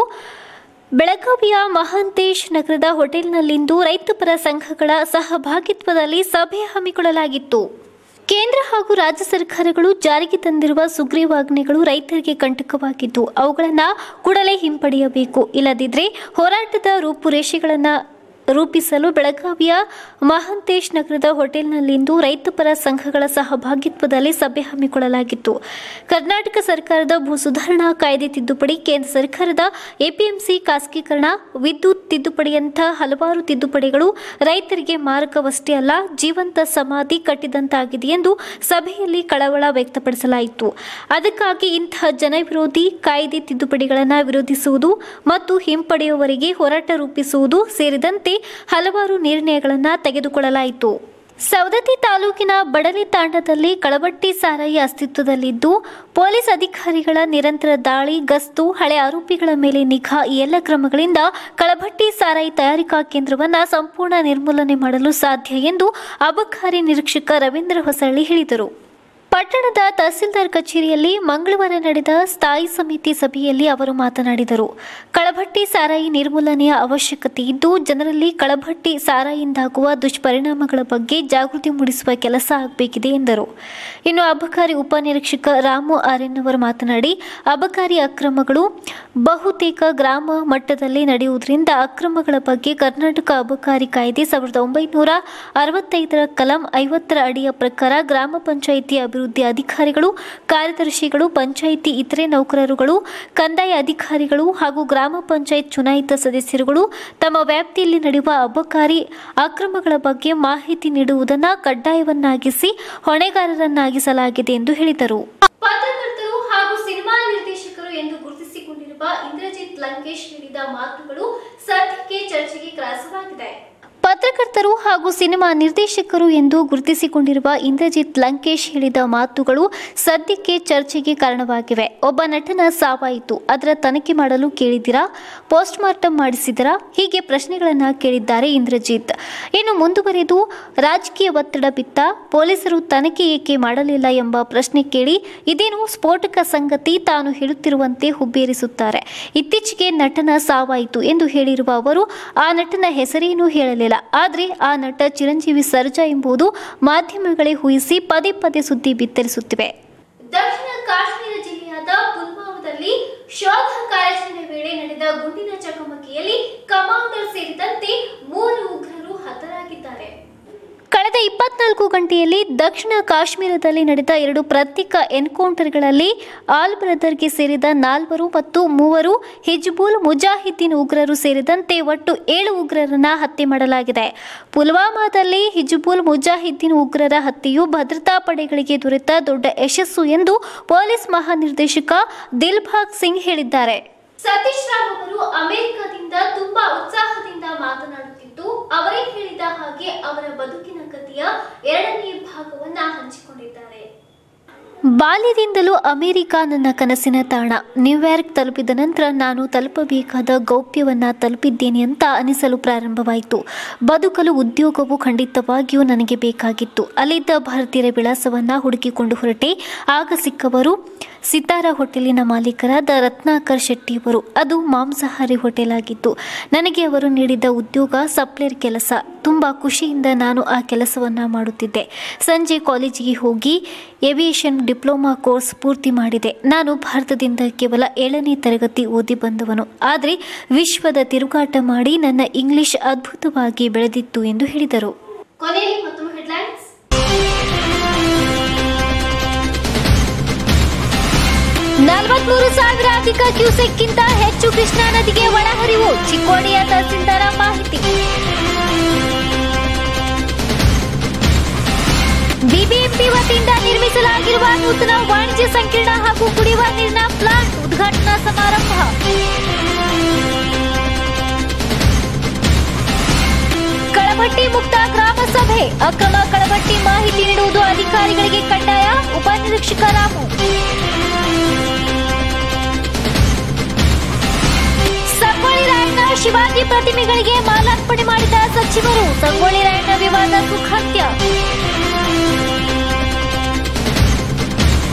ಬೆಳಗಾವಿಯ ಮಹಾಂತೇಶ್ ನಗರದ ಹೋಟೆಲ್ನಲ್ಲಿಂದು ರೈತಪರ ಸಂಘಗಳ ಸಹಭಾಗಿತ್ವದಲ್ಲಿ ಸಭೆ ಹಮ್ಮಿಕೊಳ್ಳಲಾಗಿತ್ತು ಕೇಂದ್ರ ಹಾಗೂ ರಾಜ್ಯ ಸರ್ಕಾರಗಳು ಜಾರಿಗೆ ತಂದಿರುವ ಸುಗ್ರೀವಾಜ್ಞೆಗಳು ರೈತರಿಗೆ ಕಂಟಕವಾಗಿದ್ದು ಅವುಗಳನ್ನು ಕೂಡಲೇ ಹಿಂಪಡೆಯಬೇಕು ಇಲ್ಲದಿದ್ದರೆ ಹೋರಾಟದ ರೂಪುರೇಷೆಗಳನ್ನು ರೂಪಿಸಲು ಬೆಳಗಾವಿಯ ಮಹಾಂತೇಶ್ ನಗರದ ಹೋಟೆಲ್ನಲ್ಲಿಂದು ರೈತಪರ ಸಂಘಗಳ ಸಹಭಾಗಿತ್ವದಲ್ಲಿ ಸಭೆ ಹಮ್ಮಿಕೊಳ್ಳಲಾಗಿತ್ತು ಕರ್ನಾಟಕ ಸರ್ಕಾರದ ಭೂ ಸುಧಾರಣಾ ಕಾಯ್ದೆ ತಿದ್ದುಪಡಿ ಕೇಂದ್ರ ಸರ್ಕಾರದ ಎಪಿಎಂಸಿ ಖಾಸಗೀಕರಣ ವಿದ್ಯುತ್ ತಿದ್ದುಪಡಿಯಂಥ ಹಲವಾರು ತಿದ್ದುಪಡಿಗಳು ರೈತರಿಗೆ ಮಾರಕವಷ್ಟೇ ಅಲ್ಲ ಜೀವಂತ ಸಮಾಧಿ ಕಟ್ಟಿದಂತಾಗಿದೆ ಎಂದು ಸಭೆಯಲ್ಲಿ ಕಳವಳ ವ್ಯಕ್ತಪಡಿಸಲಾಯಿತು ಅದಕ್ಕಾಗಿ ಇಂತಹ ಜನವಿರೋಧಿ ಕಾಯ್ದೆ ತಿದ್ದುಪಡಿಗಳನ್ನು ವಿರೋಧಿಸುವುದು ಮತ್ತು ಹಿಂಪಡೆಯುವವರಿಗೆ ಹೋರಾಟ ರೂಪಿಸುವುದು ಸೇರಿದಂತೆ ಹಲವಾರು ನಿರ್ಣಯಗಳನ್ನು ತೆಗೆದುಕೊಳ್ಳಲಾಯಿತು ಸವದತ್ತಿ ತಾಲೂಕಿನ ಬಡಲಿ ತಾಂಡದಲ್ಲಿ ಕಳಬಟ್ಟಿ ಸಾರಾಯಿ ಅಸ್ತಿತ್ವದಲ್ಲಿದ್ದು ಪೊಲೀಸ್ ಅಧಿಕಾರಿಗಳ ನಿರಂತರ ದಾಳಿ ಗಸ್ತು ಹಳೆ ಆರೋಪಿಗಳ ಮೇಲೆ ನಿಗಾ ಈ ಎಲ್ಲ ಕ್ರಮಗಳಿಂದ ಕಳಬಟ್ಟಿ ಸಾರಾಯಿ ತಯಾರಿಕಾ ಕೇಂದ್ರವನ್ನು ಸಂಪೂರ್ಣ ನಿರ್ಮೂಲನೆ ಮಾಡಲು ಸಾಧ್ಯ ಎಂದು ಅಬಕಾರಿ ನಿರೀಕ್ಷಕ ರವೀಂದ್ರ ಹೊಸಳ್ಳಿ ಹೇಳಿದರು ಪಟ್ಟಣದ ತಹಸೀಲ್ದಾರ್ ಕಚೇರಿಯಲ್ಲಿ ಮಂಗಳವಾರ ನಡೆದ ಸ್ಥಾಯಿ ಸಮಿತಿ ಸಭೆಯಲ್ಲಿ ಅವರು ಮಾತನಾಡಿದರು ಕಳಭಟ್ಟಿ ಸಾರಾಯಿ ನಿರ್ಮೂಲನೆಯ ಅವಶ್ಯಕತೆ ಇದ್ದು ಜನರಲ್ಲಿ ಕಳಭಟ್ಟಿ ಸಾರಾಯಿಯಿಂದಾಗುವ ದುಷ್ಪರಿಣಾಮಗಳ ಬಗ್ಗೆ ಜಾಗೃತಿ ಮೂಡಿಸುವ ಕೆಲಸ ಆಗಬೇಕಿದೆ ಎಂದರು ಇನ್ನು ಅಬಕಾರಿ ಉಪನಿರೀಕ್ಷಕ ರಾಮು ಆರ್ಯನ್ ಅವರು ಮಾತನಾಡಿ ಅಬಕಾರಿ ಅಕ್ರಮಗಳು ಬಹುತೇಕ ಗ್ರಾಮ ಮಟ್ಟದಲ್ಲಿ ನಡೆಯುವುದರಿಂದ ಅಕ್ರಮಗಳ ಬಗ್ಗೆ ಕರ್ನಾಟಕ ಅಬಕಾರಿ ಕಾಯ್ದೆ ಸಾವಿರದ ಒಂಬೈನೂರ ಅರವತ್ತೈದರ ಕಲಂ ಐವತ್ತರ ಅಡಿಯ ಪ್ರಕಾರ ಗ್ರಾಮ ಪಂಚಾಯಿತಿ ಅಭಿವೃದ್ಧಿ ಅಧಿಕಾರಿಗಳು ಕಾರ್ಯದರ್ಶಿಗಳು ಪಂಚಾಯಿತಿ ಇತರೆ ನೌಕರರುಗಳು ಕಂದಾಯ ಅಧಿಕಾರಿಗಳು ಹಾಗೂ ಗ್ರಾಮ ಪಂಚಾಯತ್ ಚುನಾಯಿತ ಸದಸ್ಯರುಗಳು ತಮ್ಮ ವ್ಯಾಪ್ತಿಯಲ್ಲಿ ನಡೆಯುವ ಅಬಕಾರಿ ಅಕ್ರಮಗಳ ಬಗ್ಗೆ ಮಾಹಿತಿ ನೀಡುವುದನ್ನು ಕಡ್ಡಾಯವನ್ನಾಗಿಸಿ ಹೊಣೆಗಾರರನ್ನಾಗಿಸಲಾಗಿದೆ ಎಂದು ಹೇಳಿದರು ಪತ್ರಕರ್ತರು ಹಾಗೂ ಸಿನಿಮಾ ನಿರ್ದೇಶಕರು ಎಂದು ಗುರುತಿಸಿಕೊಂಡಿರುವ ಇಂದ್ರಜಿತ್ ಲಂಕೇಶ್ ಹೇಳಿದ ಮಾತುಗಳು ಸದ್ಯಕ್ಕೆ ಚರ್ಚೆಗೆ ಗ್ರಾಸವಾಗಿದೆ ಪತ್ರಕರ್ತರು ಹಾಗೂ ಸಿನಿಮಾ ನಿರ್ದೇಶಕರು ಎಂದು ಗುರುತಿಸಿಕೊಂಡಿರುವ ಇಂದ್ರಜಿತ್ ಲಂಕೇಶ್ ಹೇಳಿದ ಮಾತುಗಳು ಸದ್ಯಕ್ಕೆ ಚರ್ಚೆಗೆ ಕಾರಣವಾಗಿವೆ ಒಬ್ಬ ನಟನ ಸಾವಾಯಿತು ಅದರ ತನಿಖೆ ಮಾಡಲು ಕೇಳಿದ್ದೀರಾ ಪೋಸ್ಟ್ ಮಾರ್ಟಮ್ ಮಾಡಿಸಿದರಾ ಹೀಗೆ ಪ್ರಶ್ನೆಗಳನ್ನು ಕೇಳಿದ್ದಾರೆ ಇಂದ್ರಜಿತ್ ಇನ್ನು ಮುಂದುವರೆದು ರಾಜಕೀಯ ಒತ್ತಡ ಬಿತ್ತ ಪೊಲೀಸರು ತನಿಖೆ ಏಕೆ ಮಾಡಲಿಲ್ಲ ಎಂಬ ಪ್ರಶ್ನೆ ಕೇಳಿ ಇದೇನು ಸ್ಫೋಟಕ ಸಂಗತಿ ತಾನು ಹೇಳುತ್ತಿರುವಂತೆ ಹುಬ್ಬೇರಿಸುತ್ತಾರೆ ಇತ್ತೀಚೆಗೆ ನಟನ ಸಾವಾಯಿತು ಎಂದು ಹೇಳಿರುವ ಅವರು ಆ ನಟನ ಹೆಸರೇನೂ ಹೇಳಲಿಲ್ಲ ಆದರೆ ಆ ನಟ ಚಿರಂಜೀವಿ ಸರ್ಜಾ ಎಂಬುದು ಮಾಧ್ಯಮಗಳೇ ಊಹಿಸಿ ಪದೇ ಪದೇ ಸುದ್ದಿ ಬಿತ್ತರಿಸುತ್ತಿವೆ ದಕ್ಷಿಣ ಕಾಶ್ಮೀರ ಜಿಲ್ಲೆಯಾದ ಪುಲ್ವಾಮಾದಲ್ಲಿ ಶೋಧ ಕಾರ್ಯಾಚರಣೆ ವೇಳೆ ನಡೆದ ಗುಂಡಿನ ಚಕಮಕಿಯಲ್ಲಿ ಕಮಾಂಡರ್ ಸೇರಿದಂತೆ ಮೂರು ಉಗ್ರರು ಹತರಾಗಿದ್ದಾರೆ ಕಳೆದ ಇಪ್ಪತ್ನಾಲ್ಕು ಗಂಟೆಯಲ್ಲಿ ದಕ್ಷಿಣ ಕಾಶ್ಮೀರದಲ್ಲಿ ನಡೆದ ಎರಡು ಪ್ರತ್ಯೇಕ ಎನ್ಕೌಂಟರ್ಗಳಲ್ಲಿ ಆಲ್ ಬ್ರದರ್ಗೆ ಸೇರಿದ ನಾಲ್ವರು ಮತ್ತು ಮೂವರು ಹಿಜ್ಬುಲ್ ಮುಜಾಹಿದ್ದೀನ್ ಉಗ್ರರು ಸೇರಿದಂತೆ ಒಟ್ಟು ಏಳು ಉಗ್ರರನ್ನ ಹತ್ಯೆ ಮಾಡಲಾಗಿದೆ ಪುಲ್ವಾಮಾದಲ್ಲಿ ಹಿಜ್ಬುಲ್ ಮುಜಾಹಿದ್ದೀನ್ ಉಗ್ರರ ಹತ್ಯೆಯು ಭದ್ರತಾ ಪಡೆಗಳಿಗೆ ದೊರೆತ ದೊಡ್ಡ ಯಶಸ್ಸು ಎಂದು ಪೊಲೀಸ್ ಮಹಾನಿರ್ದೇಶಕ ದಿಲ್ಬಾಗ್ ಸಿಂಗ್ ಹೇಳಿದ್ದಾರೆ ಸತೀಶ್ ರಾವ್ ಅವರು ಅಮೆರಿಕದಿಂದ ತುಂಬಾ ಉತ್ಸಾಹದಿಂದ ಮಾತನಾಡುತ್ತಿದ್ದು ಅವರೇ ಹೇಳಿದ ಹಾಗೆ ಅವರ ಬದುಕಿನ ಕಥೆಯ ಎರಡನೇ ಭಾಗವನ್ನ ಹಂಚಿಕೊಂಡಿದ್ದಾರೆ ಬಾಲ್ಯದಿಂದಲೂ ಅಮೆರಿಕ ನನ್ನ ಕನಸಿನ ತಾಣ ನ್ಯೂಯಾರ್ಕ್ ತಲುಪಿದ ನಂತರ ನಾನು ತಲುಪಬೇಕಾದ ಗೌಪ್ಯವನ್ನ ತಲುಪಿದ್ದೇನೆ ಅಂತ ಅನಿಸಲು ಪ್ರಾರಂಭವಾಯಿತು ಬದುಕಲು ಉದ್ಯೋಗವು ಖಂಡಿತವಾಗಿಯೂ ನನಗೆ ಬೇಕಾಗಿತ್ತು ಅಲ್ಲಿದ್ದ ಭಾರತೀಯರ ವಿಳಾಸವನ್ನ ಹುಡುಕಿಕೊಂಡು ಹೊರಟೆ ಆಗ ಸಿಕ್ಕವರು ಸಿತಾರ ಹೋಟೆಲಿನ ಮಾಲೀಕರಾದ ರತ್ನಾಕರ್ ಶೆಟ್ಟಿಯವರು ಅದು ಮಾಂಸಾಹಾರಿ ಹೋಟೆಲ್ ಆಗಿತ್ತು ನನಗೆ ಅವರು ನೀಡಿದ ಉದ್ಯೋಗ ಸಪ್ಲೇರ್ ಕೆಲಸ ತುಂಬ ಖುಷಿಯಿಂದ ನಾನು ಆ ಕೆಲಸವನ್ನು ಮಾಡುತ್ತಿದ್ದೆ ಸಂಜೆ ಕಾಲೇಜಿಗೆ ಹೋಗಿ ಏವಿಯೇಷನ್ ಡಿಪ್ಲೊಮಾ ಕೋರ್ಸ್ ಪೂರ್ತಿ ಮಾಡಿದೆ ನಾನು ಭಾರತದಿಂದ ಕೇವಲ ಏಳನೇ ತರಗತಿ ಓದಿ ಬಂದವನು ಆದರೆ ವಿಶ್ವದ ತಿರುಗಾಟ ಮಾಡಿ ನನ್ನ ಇಂಗ್ಲಿಷ್ ಅದ್ಭುತವಾಗಿ ಬೆಳೆದಿತ್ತು ಎಂದು ಹೇಳಿದರು ಕೊನೆಯಲ್ಲಿ ಮತ್ತೊಮ್ಮೆ ಹೆಡ್ಲೈನ್ಸ್ ನಲವತ್ಮೂರು ಸಾವಿರ ಅಧಿಕ ಕ್ಯೂಸೆಕ್ಗಿಂತ ಹೆಚ್ಚು ಕೃಷ್ಣಾ ನದಿಗೆ ಒಳಹರಿವು ಚಿಕ್ಕೋಡಿಯ ತಹಸೀಲ್ದಾರ ಮಾಹಿತಿ ಬಿಬಿಎಂಪಿ ವತಿಯಿಂದ ನಿರ್ಮಿಸಲಾಗಿರುವ ನೂತನ ವಾಣಿಜ್ಯ ಸಂಕೀರ್ಣ ಹಾಗೂ ಕುಡಿಯುವ ನೀರಿನ ಪ್ಲಾಂಟ್ ಉದ್ಘಾಟನಾ ಸಮಾರಂಭ ಕಳಬಟ್ಟಿ ಮುಕ್ತ ಗ್ರಾಮ ಸಭೆ ಅಕ್ರಮ ಕಳಬಟ್ಟಿ ಮಾಹಿತಿ ನೀಡುವುದು ಅಧಿಕಾರಿಗಳಿಗೆ ಕಡ್ಡಾಯ ಉಪನಿರೀಕ್ಷಕ ರಾಮು ಸಂಗೊಳ್ಳಿ ರಾಯಣ್ಣ ಶಿವಾಜಿ ಪ್ರತಿಮೆಗಳಿಗೆ ಮಾಲಾರ್ಪಣೆ ಮಾಡಿದ ಸಚಿವರು ಸಂಗೊಳ್ಳಿ ರಾಯಣ್ಣ ವಿವಾದ ಸುಖಾಂತ್ಯ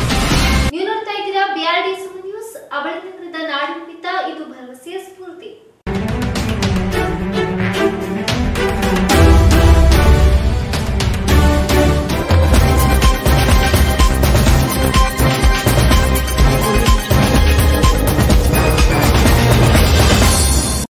ನೀವು ನೋಡ್ತಾ ಇದ್ದೀರಾ ಬಿಆರ್ಡಿ ನ್ಯೂಸ್ ಅವಳಿ ನಗರದ ನಾಡಿನ ಇದು ಭರವಸೆಯ ಸ್ಫೂರ್ತಿ